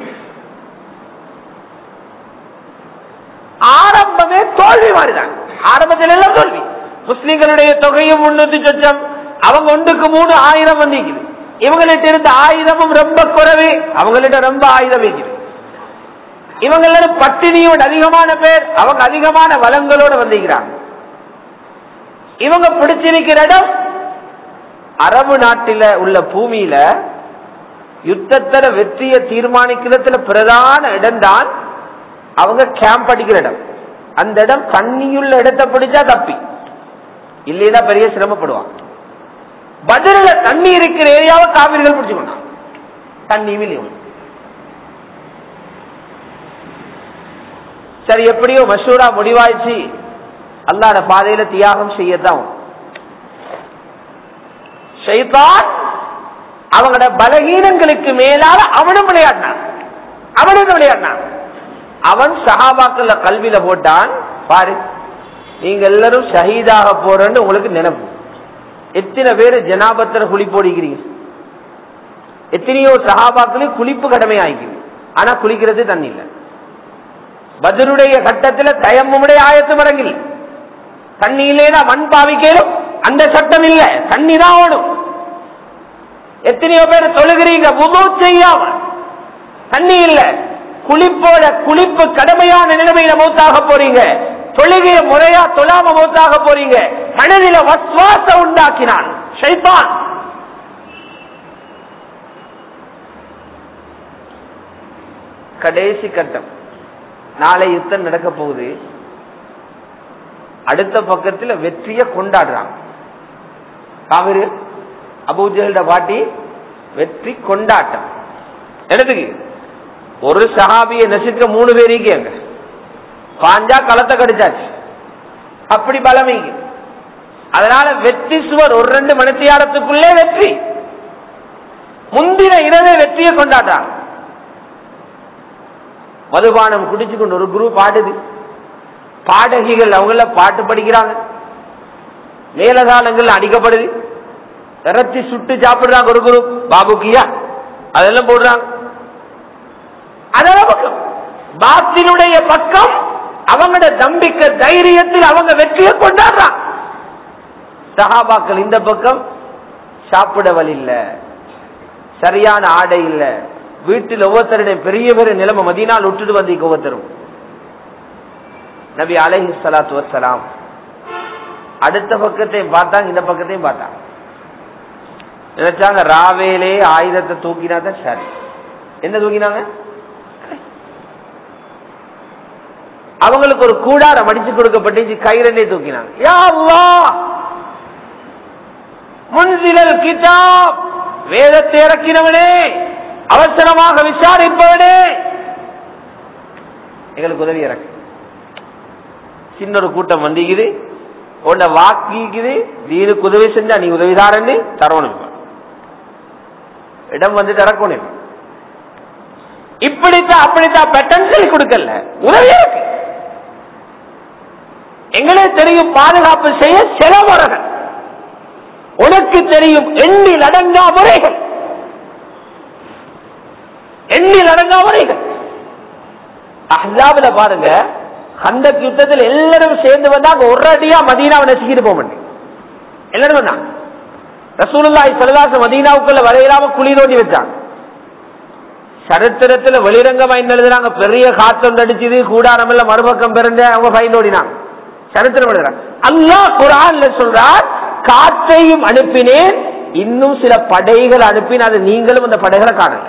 ஆரம்பமே தோல்வி மாதிரிதான் ஆரம்பத்தில் எல்லாம் தோல்வி முஸ்லிம்களுடைய தொகையும் முன்னூத்தி சொச்சம் அவங்க ஒன்றுக்கு மூணு ஆயிரம் வந்திக்குது இவங்கள்ட்ட இருந்த ஆயுதமும் ரொம்ப குறைவு அவங்கள்ட்ட ரொம்ப ஆயுதம் இருக்குது இவங்களோட பட்டினியோட அதிகமான பேர் அவங்க அதிகமான வளங்களோட வந்திருக்கிறாங்க இவங்க பிடிச்சிருக்கிற இடம் அரபு நாட்டில உள்ள பூமியில யுத்தத்துல வெற்றியை தீர்மானிக்கிறதுல பிரதான இடம் தான் அவங்க கேம்ப் அடிக்கிற இடம் அந்த இடம் தண்ணியுள்ள இடத்தை பிடிச்சா தப்பி இல்லைன்னா பெரிய சிரமப்படுவாங்க பதில தண்ணி இருக்கிற ஏரியாவை காவிரிகள் பிடிச்சுக்கணும் தண்ணி இல்லையும் சரி எப்படியோ மஷூரா முடிவாயிச்சு அல்லாட பாதையில தியாகம் செய்யத்தான் ஷைத்தான் அவங்களோட பலகீனங்களுக்கு மேலால அவனும் விளையாடினான் அவனுக்கு விளையாடினான் அவன் சஹாபாக்கள்ல கல்வியில போட்டான் பாரு நீங்க எல்லாரும் ஷஹீதாக போறன்னு உங்களுக்கு நினைப்பு எத்தனை பேர் ஜனாபத்திர குளிப்பு ஓடிக்கிறீங்க எத்தனையோ சஹாபாக்களும் குளிப்பு கடமை ஆகிக்குது ஆனா குளிக்கிறது தண்ணி இல்லை பதருடைய கட்டத்துல தயம்முடைய ஆயத்து அடங்கில் தண்ணி இல்லைன்னா மண் பாவிக்கலும் அந்த சட்டம் இல்ல தண்ணி தான் ஓடும் எத்தனையோ பேர் தொழுகிறீங்க முழு செய்யாம தண்ணி இல்ல குளிப்போட குளிப்பு கடமையான நிலைமையில மௌத்தாக போறீங்க தொழுகைய முறையா தொழாம மௌத்தாக போறீங்க மனதில வஸ்வாச உண்டாக்கினான் ஷைத்தான் கடைசி கட்டம் நாளை யுத்தம் நடக்க போகுது அடுத்த பக்கத்துல வெற்றியை கொண்டாடுறாங்க காவிரி அபூஜல்ட பாட்டி வெற்றி கொண்டாட்டம் என்னதுக்கு ஒரு சஹாபியை நசிக்க மூணு பேருக்கு அங்க பாஞ்சா களத்தை கடிச்சாச்சு அப்படி பலமிங்க அதனால வெற்றி சுவர் ஒரு ரெண்டு மணித்தியாலத்துக்குள்ளே வெற்றி முந்தின இரவே வெற்றியை கொண்டாடுறாங்க மதுபானம் குடிச்சு கொண்டு ஒரு குரூப் ஆடுது பாடகிகள் அவங்கள பாட்டு படிக்கிறாங்க மேலகாலங்கள் அடிக்கப்படுது இறச்சி சுட்டு சாப்பிடுறாங்க ஒரு குரூப் பாபுக்கியா அதெல்லாம் போடுறாங்க அதெல்லாம் பக்கம் பாத்தினுடைய பக்கம் அவங்களோட நம்பிக்கை தைரியத்தில் அவங்க வெற்றியை கொண்டாடுறாங்க சஹாபாக்கள் இந்த பக்கம் சாப்பிட வழி இல்ல சரியான ஆடை இல்ல வீட்டில் ஒவ்வொருத்தருடைய பெரிய பெரிய நிலைமை மதினால் விட்டுட்டு வந்து ஒவ்வொருத்தரும் நபி அலைஹி ஸலாத்து வஸ்ஸலாம் அடுத்த பக்கத்தையும் பார்த்தாங்க இந்த பக்கத்தையும் பார்த்தாங்க நினைச்சாங்க ராவேலே ஆயுதத்தை தூக்கினா தான் சரி என்ன தூக்கினாங்க அவங்களுக்கு ஒரு கூடாரம் அடிச்சு கொடுக்கப்பட்டு கயிறனே தூக்கினாங்க யா அல்லாஹ் முன்சிலல் கிதாப் வேதத்தை இறக்கினவனே அவசரமாக விசாரிப்பவனே எங்களுக்கு உதவி இறக்கு சின்ன ஒரு கூட்டம் வந்திக்குது உன்னை வாக்கிக்குது தீனுக்கு உதவி செஞ்சா நீ உதவிதாரன்னு தரவணும் இப்ப. இடம் வந்து திறக்கணும் இப்படித்தான் அப்படித்தான் பெட்டன்சியல் கொடுக்கல உதவி இருக்கு எங்களே தெரியும் பாதுகாப்பு செய்ய சில முறைகள் உனக்கு தெரியும் எண்ணில் அடங்கா முறைகள் எண்ணில் அடங்கா முறைகள் அஹ்ஸாப்ல பாருங்க அந்த யுத்தத்தில் எல்லாரும் சேர்ந்து வந்தாங்க ஒரு அடியா மதீனாவை நசுக்கிட்டு போக மாட்டேன் எல்லாரும் வந்தாங்க ரசூலுல்லாஹி ஸல்லல்லாஹு மதீனாவுக்குள்ள வரையிலாம குழி தோண்டி வச்சாங்க சரித்திரத்துல வெளிரங்கமா என்ன எழுதுறாங்க பெரிய காத்தம் அடிச்சது கூடாரம் எல்லாம் மறுபக்கம் பிறந்த அவங்க பயந்து ஓடினாங்க சரித்திரம் எழுதுறாங்க அல்லாஹ் குரான்ல சொல்றார் காற்றையும் அனுப்பினேன் இன்னும் சில படைகள் அனுப்பின அது நீங்களும் அந்த படைகளை காணல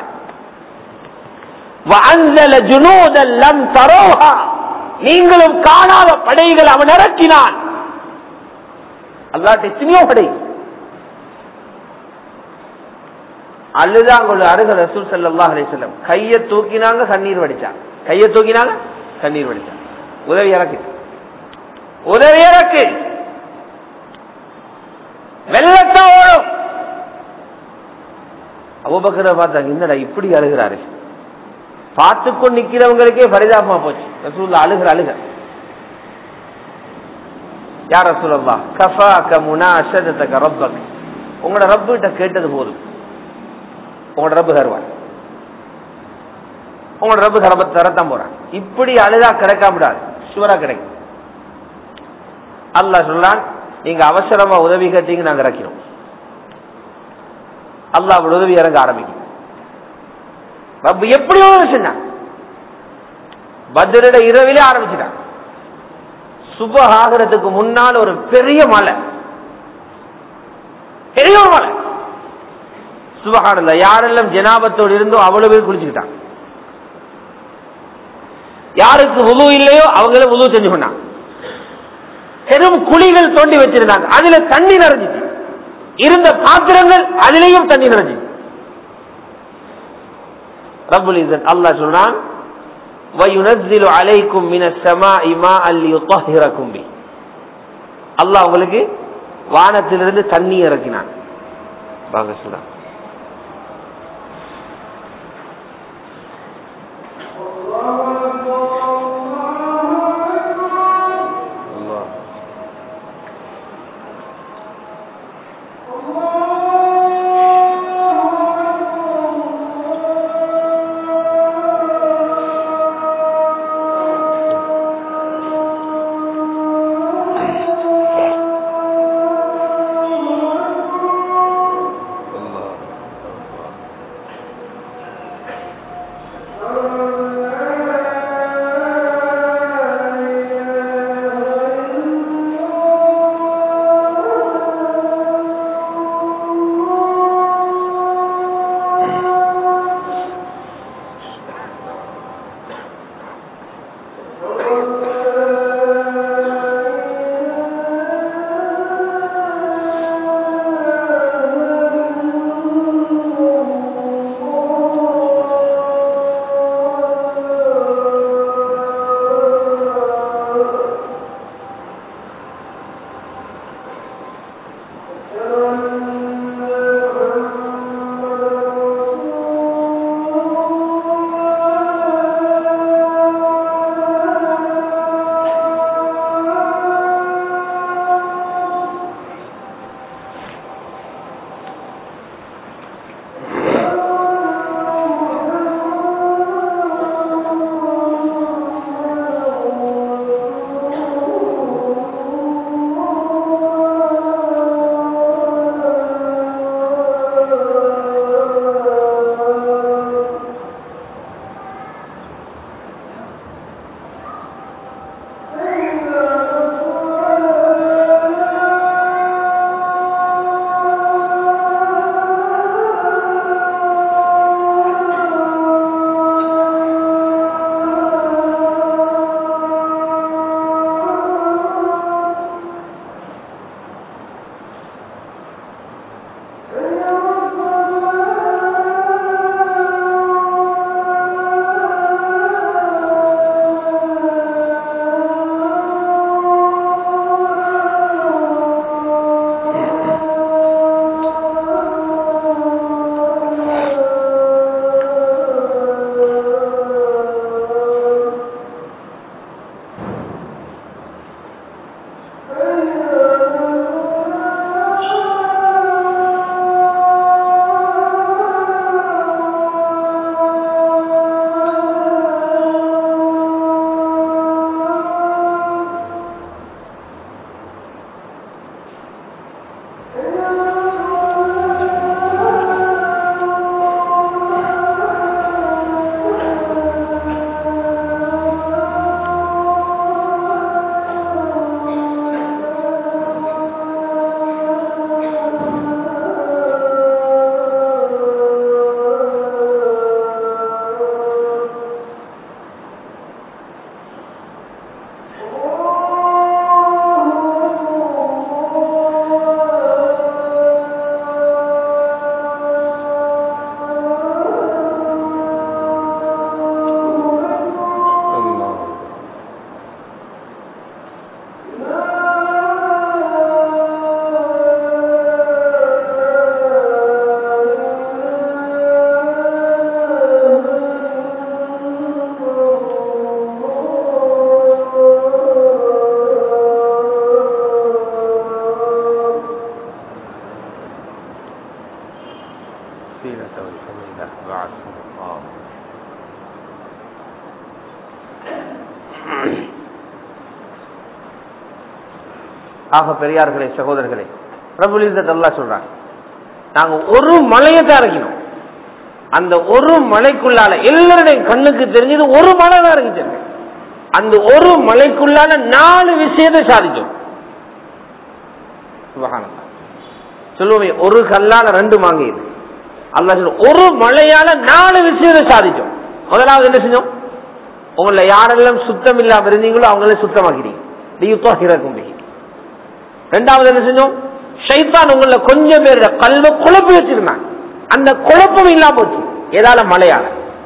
وَأَنزَلَ جُنُودًا لَمْ تَرَوْهَا நீங்களும் காணாத படைகள் அவன் இறக்கினான் அல்லாட்ட எத்தனையோ படை அழுதாங்க அருக ரசூல் ஸல்லல்லாஹு அலைஹி வஸல்லம் கைய தூக்கினாங்க கண்ணீர் வடிச்சாங்க கைய தூக்கினாங்க கண்ணீர் வடிச்சாங்க உதவி இறக்கு உதவி இறக்கு வெள்ளத்தா ஓடும் அபுபக்கரை பார்த்தாங்க என்னடா இப்படி அழுகிறாரு பார்த்து கொண்டு நிக்கிறவங்களுக்கே பரிதாபமா போச்சு ரசூல்லா அழுகிற அழுக யார் ரசூலல்லா கஃபா கமுனா அஷதத்தக ரப்பக் உங்களோட ரப்பு கிட்ட கேட்டது போதும் உங்களோட ரப்பு தருவார் உங்களோட ரப்பு தர தரத்தான் போறான் இப்படி அழுதா கிடைக்காம விடாது சுவரா கிடைக்கும் அல்லாஹ் சொல்றான் நீங்க அவசரமா உதவி கேட்டீங்க நாங்க இறக்கிறோம் அல்லாஹ் உதவி இறங்க ஆரம்பிக்கும் ரப்பு எப்படி உதவி செஞ்சான் பத்ரிட இரவிலே ஆரம்பிச்சிட்டான் சுப ஆகிறதுக்கு முன்னால் ஒரு பெரிய மலை பெரிய ஒரு மலை சுபகானல்ல யாரெல்லாம் ஜனாபத்தோடு இருந்தோ அவ்வளவு பேர் குளிச்சுக்கிட்டான் யாருக்கு உது இல்லையோ அவங்களும் உது செஞ்சு கொண்டாங்க பெரும் குழிகள் தோண்டி வச்சிருந்தாங்க அதுல தண்ணி நிறைஞ்சிச்சு இருந்த பாத்திரங்கள் அதிலேயும் தண்ணி நிறைஞ்சிச்சு ரபுல் இசன் அல்லாஹ் சொல்றான் وَيُنَزِّلُ عَلَيْكُم مِّنَ السَّمَاءِ مَاءً لِيُطَهِّرَكُم بِهِ அல்லாஹ் உங்களுக்கு வானத்திலிருந்து தண்ணி இறக்கினான் வாங்க சொல்றான் அல்லாஹ் அல்லாஹ் ஆக பெரியார்களே சகோதரர்களே பிரபுல் இஸ்ஸத் அல்லாஹ் சொல்றாங்க நாங்க ஒரு மலையை தான் இறக்கினோம் அந்த ஒரு மலைக்குள்ளால எல்லாருடைய கண்ணுக்கு தெரிஞ்சது ஒரு மலை தான் இறங்கிச்சு அந்த ஒரு மலைக்குள்ளால நாலு விஷயத்தை சாதிச்சோம் சுபஹானல்லாஹ். சொல்லுவோமே ஒரு கல்லால ரெண்டு மாங்கியது அல்லாஹ் சொல்ல ஒரு மலையால நாலு விஷயத்தை சாதிச்சோம் முதலாவது என்ன செஞ்சோம் உங்களை யாரெல்லாம் சுத்தம் இல்லாம இருந்தீங்களோ அவங்கள சுத்தமாக்கிறீங்க லியுத்தாஹிரக்கும் பிஹி ரெண்டாவது என்ன செஞ்சோம் ஷைத்தான் உங்கள கொஞ்சம் பேரோட கல்வ குழப்பி வச்சிருந்தாங்க அந்த குழப்பம் இல்லாம போச்சு ஏதால மலையால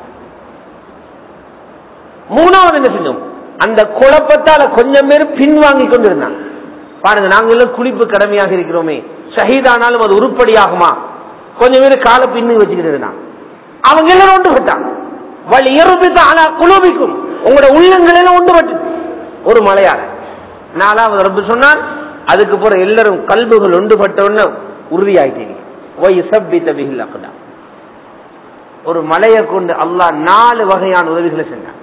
மூணாவது என்ன செஞ்சோம் அந்த குழப்பத்தால கொஞ்சம் பேர் பின்வாங்கி கொண்டிருந்தாங்க பாருங்க நாங்களும் குளிப்பு கடமையாக இருக்கிறோமே ஷஹீதானாலும் அது உருப்படியாகுமா கொஞ்சம் பேர் காலை பின்னு வச்சுக்கிட்டு இருந்தாங்க அவங்க எல்லாரும் ஒன்று பட்டாங்க வழி இறப்பித்து ஆனா குலோபிக்கும் உங்களோட உள்ளங்களில் ஒன்று பட்டு ஒரு மலையால நாலாவது ரப்பு சொன்னான் அதுக்கு பிறகு எல்லாரும் கல்புகள் ஒன்றுபட்ட உடனே உறுதியாயிட்டீங்க ஒய் சப்பி தபிகள் அக்கடா ஒரு மலையை கொண்டு அல்லாஹ் நாலு வகையான உதவிகளை செஞ்சான்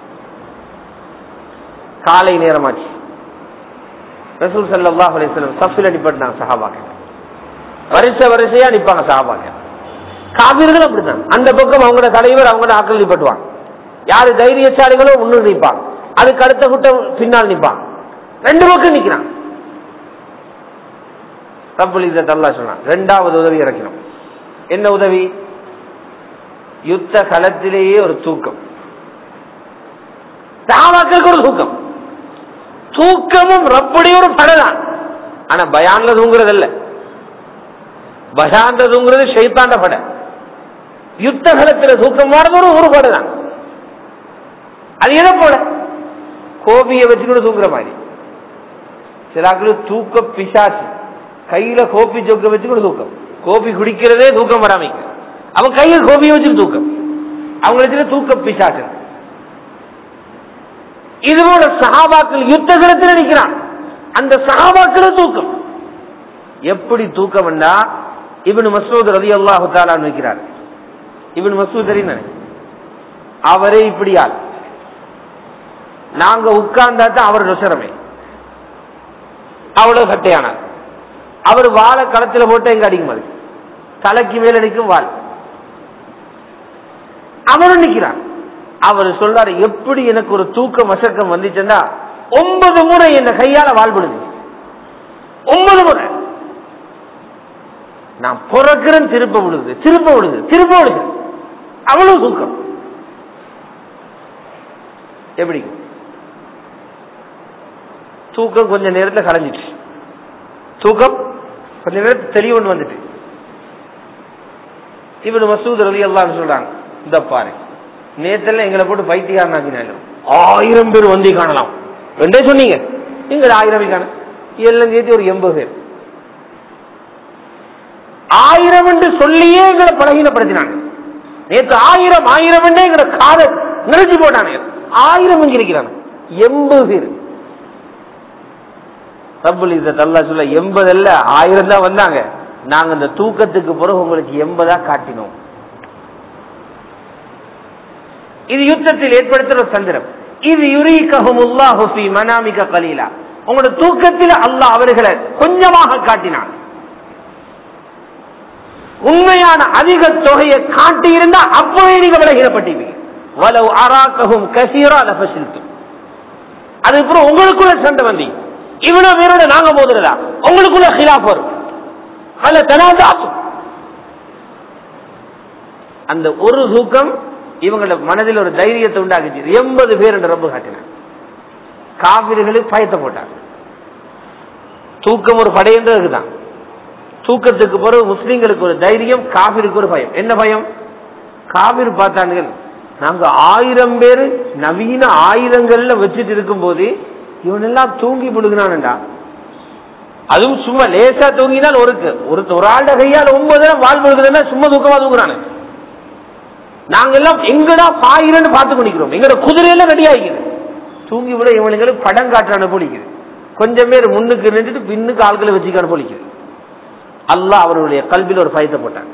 காலை நேரமாச்சு ரசூல் சல்லாஹ் அலிஸ்லம் சஃபில் அடிப்பட்டாங்க சஹாபாக்க வரிசை வரிசையா நிப்பாங்க சஹாபாக்க காவிர்கள் அப்படித்தான் அந்த பக்கம் அவங்களோட தலைவர் அவங்களோட ஆக்கள் நிப்பட்டுவாங்க யாரு தைரியசாலிகளோ முன்னுக்கு நிப்பாங்க அதுக்கு அடுத்த கூட்டம் பின்னால் நிப்பாங்க ரெண்டு பக்கம் நிக்கிறான் ரப்புல் இzzat அல்லாஹ் சொன்னான் ரெண்டாவது உதவி இறக்கணும் என்ன உதவி யுத்த களத்திலேயே ஒரு தூக்கம் சாவாக்களுக்கு ஒரு தூக்கம் தூக்கமும் ரப்புடைய ஒரு படைதான் ஆனா பயான்ல தூங்குறது இல்ல பயான்ல தூங்குறது ஷைத்தாண்ட படை யுத்த களத்துல தூக்கம் வரது ஒரு ஒரு படைதான் அது எதை போல கோபியை வச்சுக்கிட்டு தூங்குற மாதிரி சிலாக்களுக்கு தூக்க பிசாசு கையில கோப்பி சொக்க வச்சுக்கிட்டு தூக்கம் கோபி குடிக்கிறதே தூக்கம் வராமைக்கு அவன் கையில் கோபியை வச்சுட்டு தூக்கம் அவங்களுக்கு தூக்க பிசாசு இதுபோல சகாபாக்கள் யுத்த களத்தில் நிற்கிறான் அந்த சகாபாக்கள் தூக்கம் எப்படி தூக்கம் என்றா இவனு மசூத் ரதி அல்லாஹு தாலான்னு வைக்கிறார் இவன் மசூத் தெரியும் அவரே இப்படியால் நாங்க உட்கார்ந்தா தான் அவர் நொசரமே அவ்வளவு கட்டையானார் அவர் வாழை களத்துல போட்டு எங்க அடிக்கும் அது தலைக்கு மேல நிற்கும் வாள் அவரும் நிக்கிறார் அவர் சொல்றாரு எப்படி எனக்கு ஒரு தூக்க மசக்கம் வந்துச்சுன்னா ஒன்பது முறை என்ன கையால வாழ்படுது ஒன்பது முறை நான் பிறக்கிறேன் திருப்ப விடுது திருப்ப விடுது திருப்ப விடுது அவ்வளவு தூக்கம் எப்படி தூக்கம் கொஞ்ச நேரத்தில் கலைஞ்சிச்சு தூக்கம் கொஞ்ச நேரத்தில் தெளிவுன்னு வந்துட்டு இவனு மசூத் ரவி எல்லாம் சொல்றாங்க இந்த பாரு நேத்துல எங்களை போட்டு பைத்தியாரனாக்கினாலும் ஆயிரம் பேர் வந்தி காணலாம் ரெண்டே சொன்னீங்க நீங்க ஆயிரம் காண எல்லாம் சேர்த்து ஒரு எண்பது பேர் ஆயிரம் என்று சொல்லியே எங்களை பலகீனப்படுத்தினாங்க நேற்று ஆயிரம் ஆயிரம் என்றே எங்களை காதை நிறைஞ்சு போட்டானே ஆயிரம் இங்க இருக்கிறாங்க எண்பது பேர் ரப்புல் இதை தல்லா சொல்ல எண்பது அல்ல ஆயிரம் தான் வந்தாங்க நாங்க இந்த தூக்கத்துக்கு பிறகு உங்களுக்கு எண்பதா காட்டினோம் இது யுத்தத்தில் ஏற்படுத்துற ஒரு சந்திரம் இது யுரீகஹுமுல்லாஹு ஃபீ மனாமிக கலீலா உங்களோட தூக்கத்தில் அல்லாஹ் அவர்களை கொஞ்சமாக காட்டினான் உண்மையான அதிக தொகையை காட்டி இருந்தா அப்பவே நீங்க விலகிடப்பட்டீங்க வலவு அராக்கஹும் கசீரா லஃபசில்தும் அதுக்கப்புறம் உங்களுக்குள்ள சண்டை வந்தீங்க இவ்வளவு பேரோட நாங்க போதுறதா உங்களுக்குள்ள ஹிலாப் வரும் அல்ல தனாதாசும் அந்த ஒரு தூக்கம் இவங்களோட மனதில் ஒரு தைரியத்தை உண்டாக்குச்சு எண்பது பேர் என்ற ரப்பு காட்டினார் காவிர்களுக்கு பயத்தை போட்டாங்க தூக்கம் ஒரு படையன்றது தான் தூக்கத்துக்கு பிறகு முஸ்லிம்களுக்கு ஒரு தைரியம் காவிருக்கு ஒரு பயம் என்ன பயம் காவிர் பார்த்தானுங்கள் நாங்க ஆயிரம் பேர் நவீன ஆயுதங்கள்ல வச்சுட்டு இருக்கும் போது இவனெல்லாம் தூங்கி விடுகிறான்டா அதுவும் சும்மா லேசா தூங்கினால் ஒருக்கு ஒரு ஒரு ஆண்ட கையால் ஒன்பது நேரம் வாழ் விடுகிறதுனா சும்மா தூக்கமா தூங்குறானு நாங்க எல்லாம் எங்கடா பாயிரன்னு பார்த்து கொண்டிருக்கிறோம் எங்கட குதிரையில ரெடி ஆகிக்குது தூங்கி விட இவனுங்களுக்கு படம் காட்டுறான போலிக்குது கொஞ்சம் பேர் முன்னுக்கு நின்றுட்டு பின்னுக்கு ஆட்களை வச்சுக்கான போலிக்குது அல்லாஹ் அவருடைய கல்வியில் ஒரு பயத்தை போட்டான்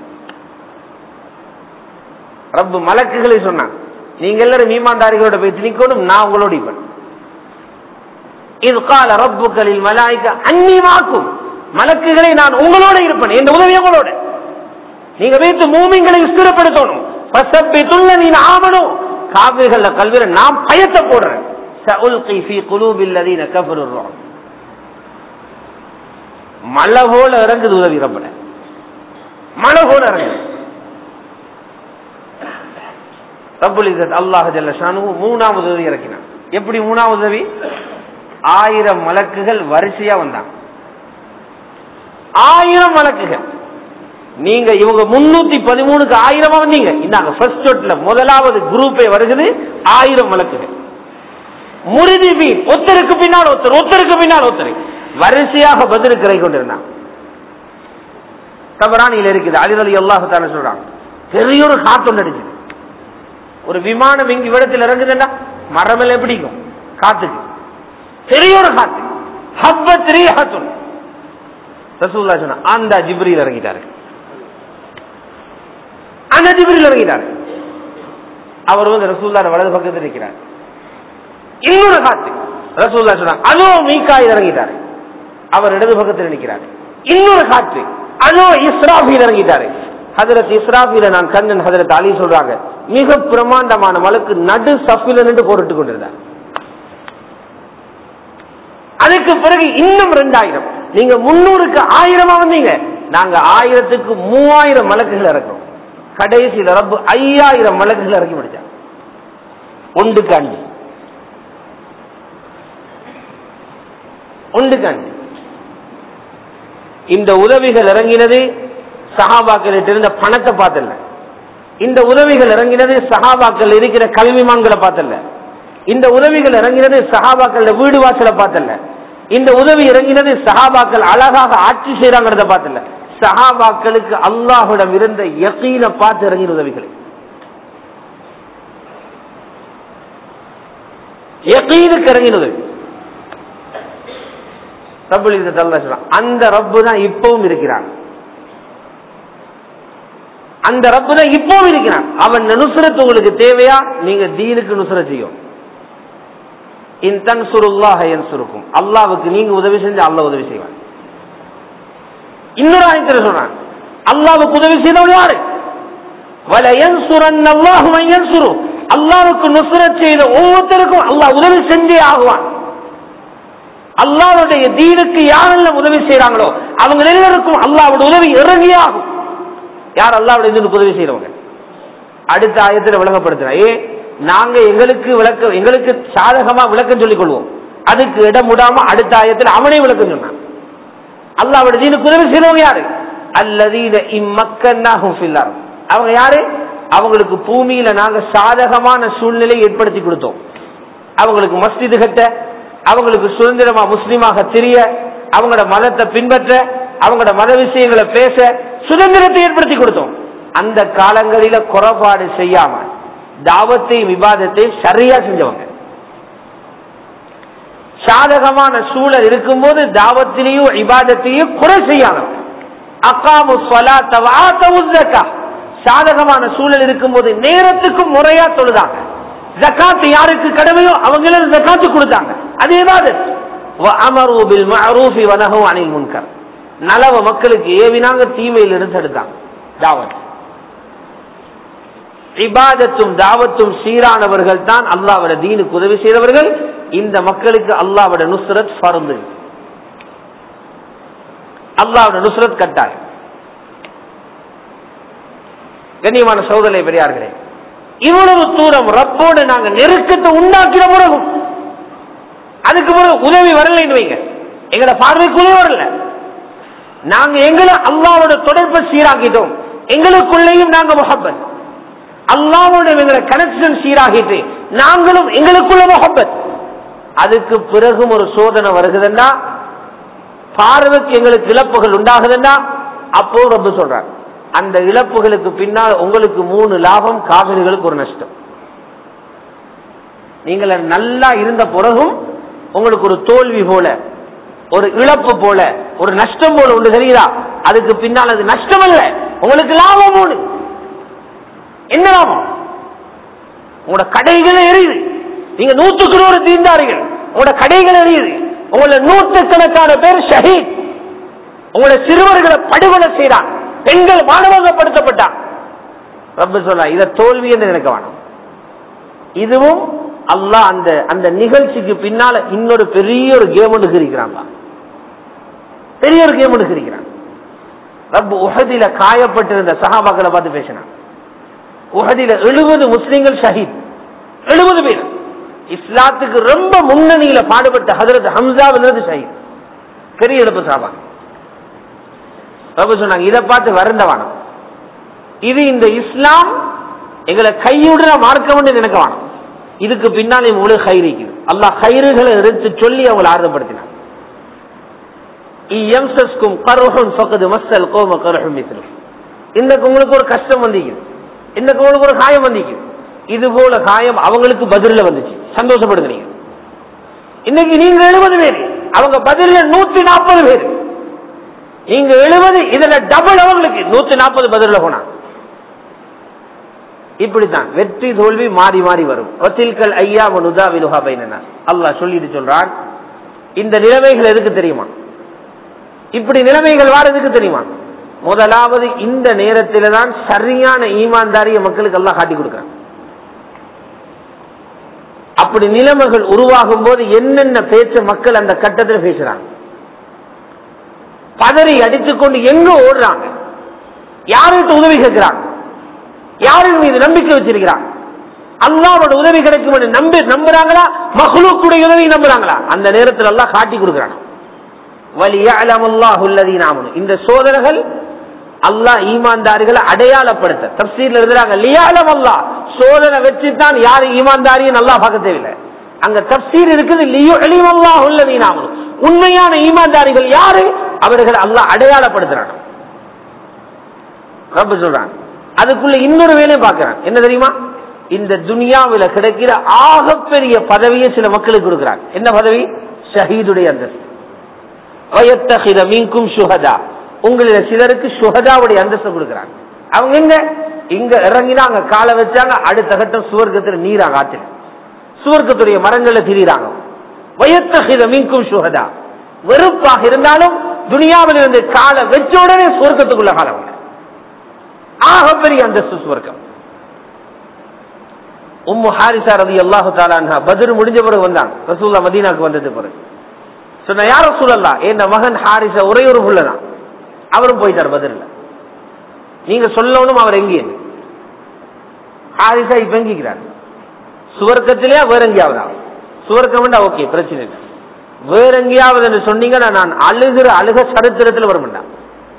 ரப்பு மலக்குகளை சொன்னான் நீங்க எல்லாரும் மீமாண்டாரிகளோட போய் திணிக்கணும் நான் உங்களோட இப்ப இது கால ரப்புகளில் மலாய்க்க அந்நியமாக்கும் மலக்குகளை நான் உங்களோட இருப்பேன் என் உதவி உங்களோட நீங்க வைத்து மூமிங்களை ஸ்திரப்படுத்தணும் பசப்பை துள்ள நீ ஆமணும் காவிர்கள கல்வியில நான் பயத்தை போடுறேன் சஉல்கி ஃபீ குலூபில் லதீன கஃபரு ருஅப். மழை போல இறங்குது உதவி ரப்பட மழை போல இறங்குது ரப்புல் இஸ்ஸத் அல்லாஹ் ஜல்ல ஷானுஹு மூணாவது உதவி இறக்கினான் எப்படி மூணாவது உதவி ஆயிரம் மலக்குகள் வரிசையா வந்தாங்க ஆயிரம் மலக்குகள் நீங்க இவங்க முன்னூத்தி பதிமூணுக்கு ஆயிரமா வந்தீங்க இந்தாங்க ஃபர்ஸ்ட் ஷோட்ல முதலாவது குரூப்பே வருகிறது ஆயிரம் மலக்குகள் முருதி மீன் ஒருத்தருக்கு பின்னால் ஒருத்தர் ஒருத்தருக்கு பின்னால் ஒருத்தர் வரிசையாக பதில் கிரை கொண்டிருந்தாங்க தபரானியில் இருக்குது அலிரலி அல்லாஹு தான சொல்றாங்க பெரிய ஒரு காத்து அடிச்சுது ஒரு விமானம் இங்கு விடத்தில் இறங்குதுன்னா மரமெல்லாம் பிடிக்கும் காத்துக்கு பெரிய ஒரு காத்து ஹப்பத் ரீஹத்துன் ரசூல்லா சொன்னா அந்த ஜிப்ரில் இறங்கிட்டாரு அந்த ஜிப்ரில் இறங்கிட்டாரு அவர் வந்து ரசூல்லா வலது பக்கத்தில் இருக்கிறார் இன்னொரு காத்து ரசூல்லா சொன்னாங்க அதோ மீக்காய் இறங்கிட்டாரு அவர் இடது பக்கத்தில் நிற்கிறார் இன்னொரு காற்று அதோ இஸ்ராஃபில் இறங்கிட்டாரு ஹதரத் இஸ்ராஃபில நான் கண்ணன் ஹதரத் அலி சொல்றாங்க மிக பிரமாண்டமான மலுக்கு நடு சஃபில நின்று போரிட்டு கொண்டிருந்தார் அதுக்கு பிறகு இன்னும் ரெண்டாயிரம் நீங்க முன்னூறுக்கு ஆயிரமா வந்தீங்க நாங்க ஆயிரத்துக்கு மூவாயிரம் மலக்குகள் இறக்கிறோம் கடைசியில் ரப்பு ஐயாயிரம் மலக்குகள் இறக்கி முடிச்சாங்க ஒன்றுக்கு அஞ்சு ஒன்றுக்கு அஞ்சு இந்த உதவிகள் இறங்கினது சஹாபாக்கள் இருந்த பணத்தை பார்த்தல இந்த உதவிகள் இறங்கினது சஹாபாக்கள் இருக்கிற கல்விமான்களை பார்த்தல இந்த உதவிகள் இறங்கினது சஹாபாக்கள வீடு வாசலை பார்த்தல இந்த உதவி இறங்கினது சஹாபாக்கள் அழகாக ஆட்சி செய்யறாங்கிறத பார்த்தல சஹாபாக்களுக்கு அல்லாஹுடம் இருந்த யக்கீனை பார்த்து இறங்கின உதவிகள் யக்கீனுக்கு இறங்கின உதவி ரப்புல் இஸ்ஸத் அல்லாஹ் சொல்றான் அந்த ரப்பு தான் இப்பவும் இருக்கிறான் அந்த ரப்பு தான் இப்பவும் இருக்கிறான் அவன் நுசுரத் உங்களுக்கு தேவையா நீங்க தீனுக்கு நுசுர செய்யும் இன் தன்சுருல்லாஹ யன்சுருக்கும் அல்லாஹ்வுக்கு நீங்க உதவி செஞ்சு அல்லாஹ் உதவி செய்வான் இன்னொரு ஆயத்தில் சொல்றான் அல்லாஹ்வுக்கு உதவி செய்தவன் யாரு வல யன்சுரன் அல்லாஹு மன் யன்சுரு அல்லாஹ்வுக்கு நுசுரத் செய்த ஒவ்வொருத்தருக்கும் அல்லாஹ் உதவி செஞ்சே ஆகுவான் அல்லாவுடைய தீனுக்கு யாரெல்லாம் உதவி செய்யறாங்களோ அவங்க எல்லாருக்கும் அல்லாவுடைய உதவி இறங்கியே ஆகும் யார் அல்லாவுடைய தீனுக்கு உதவி செய்யறவங்க அடுத்த ஆயத்தில் விளங்கப்படுத்துறா ஏ நாங்க எங்களுக்கு விளக்க எங்களுக்கு சாதகமா விளக்கம் சொல்லிக் கொள்வோம் அதுக்கு இடம் விடாம அடுத்த ஆயத்தில் அவனே விளக்கம் சொன்னான் அல்லாவுடைய தீனுக்கு உதவி செய்யறவங்க யாரு அல்லதீன இம்மக்கன்னாகும் ஃபில்லார் அவங்க யாரு அவங்களுக்கு பூமியில நாங்க சாதகமான சூழ்நிலை ஏற்படுத்தி கொடுத்தோம் அவங்களுக்கு மஸ்ஜிது கட்ட அவங்களுக்கு சுதந்திரமா முஸ்லீமாக தெரிய அவங்களோட மதத்தை பின்பற்ற அவங்களோட மத விஷயங்களை பேச சுதந்திரத்தை ஏற்படுத்தி கொடுத்தோம் அந்த காலங்களில குறைபாடு செய்யாம தாவத்தையும் விவாதத்தையும் சரியா செஞ்சவங்க சாதகமான சூழல் இருக்கும்போது தாவத்திலையும் இபாதத்தையும் குறை செய்யாதவங்க அக்காமு சொலாத்தவா சாதகமான சூழல் இருக்கும்போது நேரத்துக்கு முறையா தொழுதாங்க ஜக்காத்து யாருக்கு கடமையோ அவங்களும் ஜக்காத்து கொடுத்தாங்க அதே மாதிரி அனில் முன்கர் நலவ மக்களுக்கு ஏவினாங்க தீமையில் இருந்து தடுத்தாங்க தாவத் இபாதத்தும் தாவத்தும் சீரானவர்கள் தான் அல்லாவோட தீனுக்கு உதவி செய்தவர்கள் இந்த மக்களுக்கு அல்லாவோட நுஸ்ரத் பருந்து அல்லாவோட நுஸ்ரத் கட்டாயம் கண்ணியமான சோதனை பெரியார்களே இவ்வளவு தூரம் ரப்போடு நாங்க நெருக்கத்தை உண்டாக்கின பிறகும் அதுக்கு பிறகு உதவி வரலைன்னு வைங்க எங்கட பார்வைக்குள்ளே வரல நாங்க எங்களை அல்லாவோட தொடர்பை சீராக்கிட்டோம் எங்களுக்குள்ளேயும் நாங்க முகப்பத் அல்லாவோட எங்களை கனெக்ஷன் சீராகிட்டு நாங்களும் எங்களுக்குள்ள முகப்பத் அதுக்கு பிறகும் ஒரு சோதனை வருகுதுன்னா பார்வைக்கு எங்களுக்கு இழப்புகள் உண்டாகுதுன்னா அப்போ ரொம்ப சொல்றாங்க அந்த இழப்புகளுக்கு பின்னால் உங்களுக்கு மூணு லாபம் காவிரிகளுக்கு ஒரு நஷ்டம் நீங்கள் நல்லா இருந்த பிறகும் உங்களுக்கு ஒரு தோல்வி போல ஒரு இழப்பு போல ஒரு நஷ்டம் போல ஒன்று தெரியுதா அதுக்கு பின்னால் அது நஷ்டம் அல்ல உங்களுக்கு லாபம் மூணு என்ன லாபம் உங்களோட கடைகள் எரியுது நீங்க நூத்துக்கு நூறு தீர்ந்தார்கள் உங்களோட கடைகள் எரியுது உங்களோட நூற்றுக்கணக்கான பேர் ஷஹீத் உங்களோட சிறுவர்களை படுகொலை செய்றான் பெண்கள் மாணவங்கப்படுத்தப்பட்டான் ரப்ப சொல்ல இத தோல்வி என்று நினைக்க வேணும் இதுவும் அல்லாஹ் அந்த அந்த நிகழ்ச்சிக்கு பின்னால இன்னொரு பெரிய ஒரு கேம் ஒன்று இருக்கிறாங்க பெரிய ஒரு கேம் ஒன்று இருக்கிறான் ரப் உஹதில காயப்பட்டிருந்த சஹாபாக்களை பார்த்து பேசினான் உஹதில எழுபது முஸ்லிம்கள் ஷஹீத் எழுபது பேர் இஸ்லாத்துக்கு ரொம்ப முன்னணியில பாடுபட்ட ஹதரத் ஹம்சாவிலிருந்து ஷஹீத் பெரிய எழுப்பு சாபா ரபு சொன்னாங்க இதை பார்த்து வருந்தவானம் இது இந்த இஸ்லாம் எங்களை கையுடுற மார்க்கம் நினைக்க வேணும் இதுக்கு பின்னால் இவ்வளவு கயிறிக்குது அல்லாஹ் கயிறுகளை எடுத்து சொல்லி அவங்களை ஆர்வப்படுத்தினார் இயம்சஸ்கும் கருஹும் சொக்கது மஸ்தல் கோம கருஹும் மிஸ்ரு இன்னைக்கு உங்களுக்கு ஒரு கஷ்டம் வந்திக்குது இன்னைக்கு உங்களுக்கு ஒரு காயம் வந்திக்குது இது போல காயம் அவங்களுக்கு பதில வந்துச்சு சந்தோஷப்படுங்க நீங்க இன்னைக்கு நீங்க எழுபது பேர் அவங்க பதில நூத்தி நாற்பது பேர் நீங்க எழுபது இதுல டபுள் அவங்களுக்கு நூத்தி நாற்பது பதில போனா இப்படித்தான் வெற்றி தோல்வி மாறி மாறி வரும் ஒத்தில்கள் ஐயா நுதா விலுஹா பைனனா அல்லாஹ் சொல்லிட்டு சொல்றான் இந்த நிலைமைகள் எதுக்கு தெரியுமா இப்படி நிலைமைகள் வாரதுக்கு தெரியுமா முதலாவது இந்த நேரத்தில தான் சரியான ஈமான்தாரிய மக்களுக்கு எல்லாம் காட்டி கொடுக்கிறான் அப்படி நிலைமைகள் உருவாகும் போது என்னென்ன பேச்ச மக்கள் அந்த கட்டத்தில் பேசுறாங்க பதறி அடித்துக்கொண்டு எங்க ஓடுறாங்க யாருக்கு உதவி கேட்கிறாங்க யாரின் மீது நம்பிக்கை வச்சிருக்கிறாங்க அல்லாவோட உதவி கிடைக்கும் என்று நம்பி நம்புறாங்களா மகளுக்குடைய உதவி நம்புறாங்களா அந்த நேரத்தில் எல்லாம் காட்டி கொடுக்கிறாங்க இந்த சோதனைகள் அல்லாஹ் ஈமான்தாரிகளை அடையாளப்படுத்த தப்சீர்ல இருக்கிறாங்க லியாலம் அல்லா சோதனை வச்சுதான் யாரு ஈமான்தாரியும் நல்லா பார்க்க தேவையில்லை அங்க தப்சீர் இருக்குது லியுஅலிமல்லாஹுல்லதீனாமனு உண்மையான ஈமான்தாரிகள் யாரு அவர்கள் அல்லாஹ் அடையாளப்படுத்துறாங்க ரப்ப சொல்றாங்க அதுக்குள்ள இன்னொரு வேலையை பார்க்கிறான் என்ன தெரியுமா இந்த துனியாவில கிடைக்கிற ஆகப்பெரிய பதவியை சில மக்களுக்கு கொடுக்கிறாங்க என்ன பதவி ஷஹீதுடைய அந்தஸ்து வயத்தகித மீன்கும் சுகதா உங்களில் சிலருக்கு சுகதாவுடைய அந்தஸ்து கொடுக்கிறாங்க அவங்க எங்க இங்க இறங்கினா அங்க காலை வச்சாங்க அடுத்த கட்டம் சுவர்க்கத்தில் நீராங்க ஆற்றில் சுவர்க்கத்துடைய மரங்களை திரிகிறாங்க வயத்தகித மீன்கும் சுகதா வெறுப்பாக இருந்தாலும் துனியாவில் இருந்து காலை வச்ச உடனே சுவர்க்கத்துக்குள்ள காலம் ஆகப்பெரிய அந்தஸ்து சுவர்க்கம் உம்மு ஹாரிசா ரதி அல்லாஹு தாலான்ஹா பதில் முடிஞ்ச பிறகு வந்தாங்க ரசூல்லா மதீனாக்கு வந்தது பிறகு சொன்ன யார சூழல்லா என் மகன் ஹாரிசா ஒரே ஒரு புள்ளதான் அவரும் போயிட்டார் பதில் நீங்க சொல்லணும் அவர் எங்கே ஹாரிசா இப்ப எங்கிக்கிறார் சுவர்க்கத்திலேயா வேற எங்கேயாவதா சுவர்க்கம் ஓகே பிரச்சனை இல்லை வேற எங்கேயாவது என்று சொன்னீங்கன்னா நான் அழுகிற அழுக சரித்திரத்தில் வர மாட்டேன்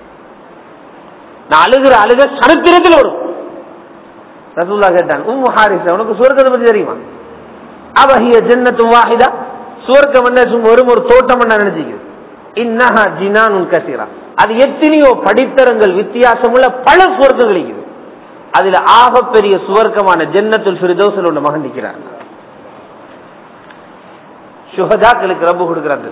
நான் அழுகிற அழுக சரித்திரத்தில் வரும் ரசூல்லா கேட்டான் உம் ஹாரிசா உனக்கு சுவர்க்கத்தை பத்தி தெரியுமா அவஹிய ஜன்னத்தும் வாஹிதா சுவர்க்கம் என்ன சும்மா வெறும் ஒரு தோட்டம் என்ன நினைச்சுக்கிறது இன்னஹா ஜினானுன் கசீரா அது எத்தனையோ படித்தரங்கள் வித்தியாசமுள்ள பல சுவர்க்கங்கள் இருக்குது அதுல ஆகப்பெரிய சுவர்க்கமான ஜன்னத்துல் ஃபிரிதோஸில் உள்ள மகன் நிற்கிறார் சுகதாக்களுக்கு ரப்பு கொடுக்கிறார்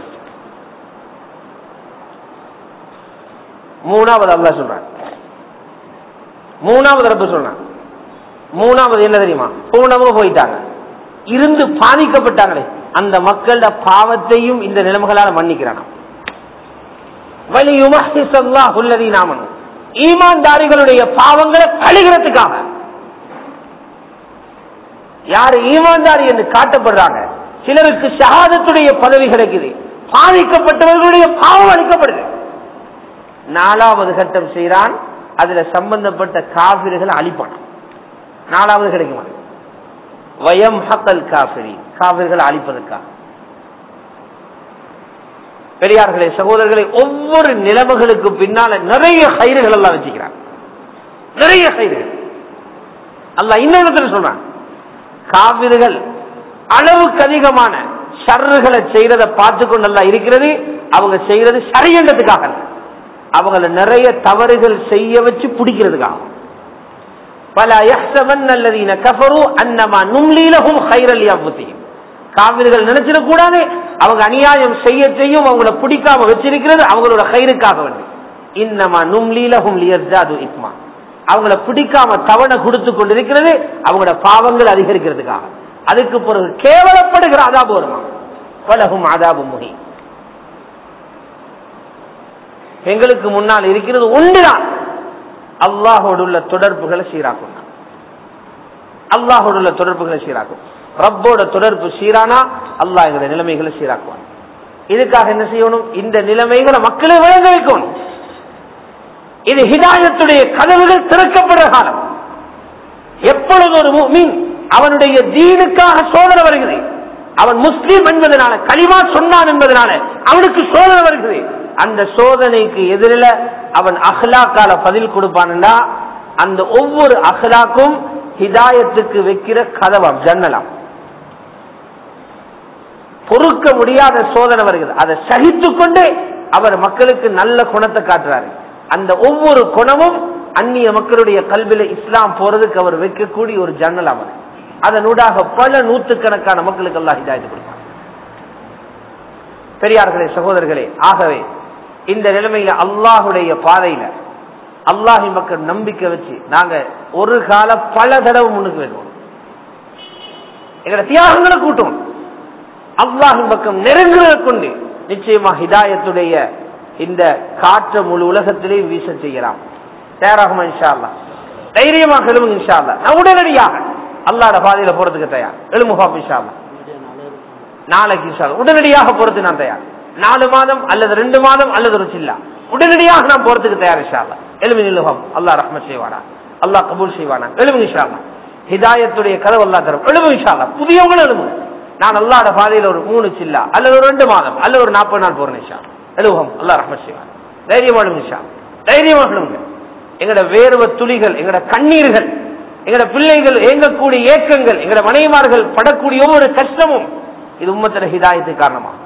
மூணாவது அல்லா சொல்றான் மூணாவது ரப்பு சொல்றான் மூணாவது என்ன தெரியுமா போனவங்க போயிட்டாங்க இருந்து பாதிக்கப்பட்டாங்களே அந்த மக்களோட பாவத்தையும் இந்த நிலைமைகளால மன்னிக்கிறான் நாமன் ஈமான்தாரிகளுடைய பாவங்களை கழுகிறதுக்காக யாரு ஈமான்தாரி என்று காட்டப்படுறாங்க சிலருக்கு ஷஹாதத்துடைய பதவி கிடைக்குது பாதிக்கப்பட்டவர்களுடைய பாவம் அளிக்கப்படுது நாலாவது கட்டம் செய்யறான் அதுல சம்பந்தப்பட்ட காவிரிகளை அழிப்பான் நாலாவது கிடைக்குமா வயம் ஹக்கல் காபிரி காவிர்கள் அழிப்பதற்காக பெரியார்களே சகோதரர்களை ஒவ்வொரு நிலைமைகளுக்கு பின்னால நிறைய கயிறுகள் எல்லாம் வச்சுக்கிறான் நிறைய கயிறுகள் அல்ல இன்னொரு சொல்றான் காவிர்கள் அளவுக்கு அதிகமான ஷர்றுகளை செய்யறத பார்த்து கொண்டு இருக்கிறது அவங்க செய்யறது சரியன்றதுக்காக அவங்கள நிறைய தவறுகள் செய்ய வச்சு பிடிக்கிறதுக்காக பல யஹ்சவன் அல்லதீன கஃபரு அன்னமா நும்லீலஹும் ஹைரல் யாபுத்தியும் காவிர்கள் நினைச்சிடக்கூடாது அவங்க அநியாயம் செய்ய செய்யும் அவங்கள பிடிக்காம வச்சிருக்கிறது அவங்களோட கயிறுக்காக வேண்டி இன்னமா நும்லீலஹும் லியர்ஜாது இஸ்மா அவங்கள பிடிக்காம தவணை கொடுத்து கொண்டிருக்கிறது அவங்களோட பாவங்கள் அதிகரிக்கிறதுக்காக அதுக்கு பிறகு கேவலப்படுகிற அதாபு வருமா பலகும் அதாபு முகி எங்களுக்கு முன்னால் இருக்கிறது ஒன்றுதான் அல்லாஹோடு உள்ள தொடர்புகளை சீராக்கும் அல்லாஹோடு உள்ள தொடர்புகளை சீராக்கும் ரப்போட தொடர்பு சீரானா அல்லாஹ் எங்களுடைய நிலைமைகளை சீராக்குவான் இதுக்காக என்ன செய்யணும் இந்த நிலைமைகளை மக்களை விளங்க வைக்கணும் இது ஹிதாயத்துடைய கதவுகள் திறக்கப்படுற காலம் எப்பொழுது ஒரு மீன் அவனுடைய தீனுக்காக சோதனை வருகிறது அவன் முஸ்லீம் என்பதனால களிமா சொன்னான் என்பதனால அவனுக்கு சோதனை வருகிறது அந்த சோதனைக்கு எதிரில் அவன் அஹ்லாக்கால பதில் கொடுப்பான்டா அந்த ஒவ்வொரு அஹ்லாக்கும் ஹிதாயத்துக்கு வைக்கிற கதவம் ஜன்னலாம் பொறுக்க முடியாத சோதனை வருகிறது அதை சகித்து கொண்டே அவர் மக்களுக்கு நல்ல குணத்தை காட்டுறாரு அந்த ஒவ்வொரு குணமும் அந்நிய மக்களுடைய கல்வியில இஸ்லாம் போறதுக்கு அவர் வைக்கக்கூடிய ஒரு ஜன்னல் அவர் அதனூடாக பல நூற்றுக்கணக்கான மக்களுக்கு எல்லாம் ஹிதாயத்து கொடுப்பார் பெரியார்களே சகோதரர்களே ஆகவே இந்த நிலைமையில அல்லாஹுடைய பாதையில அல்லாஹி மக்கள் நம்பிக்கை வச்சு நாங்க ஒரு கால பல தடவை முன்னுக்கு வைக்கணும் எங்களை தியாகங்களை கூட்டும் அல்லாஹின் பக்கம் நெருங்குவதை கொண்டு நிச்சயமா ஹிதாயத்துடைய இந்த காற்ற முழு உலகத்திலேயும் வீச செய்யலாம் தயாராகுமா இன்ஷா அல்லா தைரியமாக எழுமுங்க இன்ஷா அல்லா நான் உடனடியாக அல்லாட பாதையில போறதுக்கு தயார் எழுமுகாப் இன்ஷா அல்லா நாளைக்கு இன்ஷா அல்லா. உடனடியாக போறதுக்கு நான் தயார் நாலு மாதம் அல்லது ரெண்டு மாதம் அல்லது ஒரு சில்லா உடனடியாக நான் போறதுக்கு தயார் இன்ஷா அல்லா எழுமி நிலுகம் அல்லா ரஹ்மத் செய்வானா அல்லாஹ் கபூல் செய்வானா எழுமுங்க இன்ஷா அல்லா ஹிதாயத்துடைய கதவு அல்லா தரும் எழுமுங்க இன்ஷா அல்லா புதியவங்களும் எழுமுங்க நான் அல்லாட பாதையில ஒரு மூணு சில்லா அல்லது ஒரு ரெண்டு மாதம் அல்லது ஒரு நாற்பது நாள் போறேன் இன்ஷா எழுவகம் அல்லா ரஹ்மத் செய்வான் தைரியமாக இன்ஷா தைரியமாக எங்கட வேர்வ துளிகள் எங்கட கண்ணீர்கள் எங்கட பிள்ளைகள் ஏங்கக்கூடிய ஏக்கங்கள் எங்கட மனைவிமார்கள் படக்கூடிய ஒவ்வொரு கஷ்டமும் இது உம்மத்திர ஹிதாயத்து காரணமா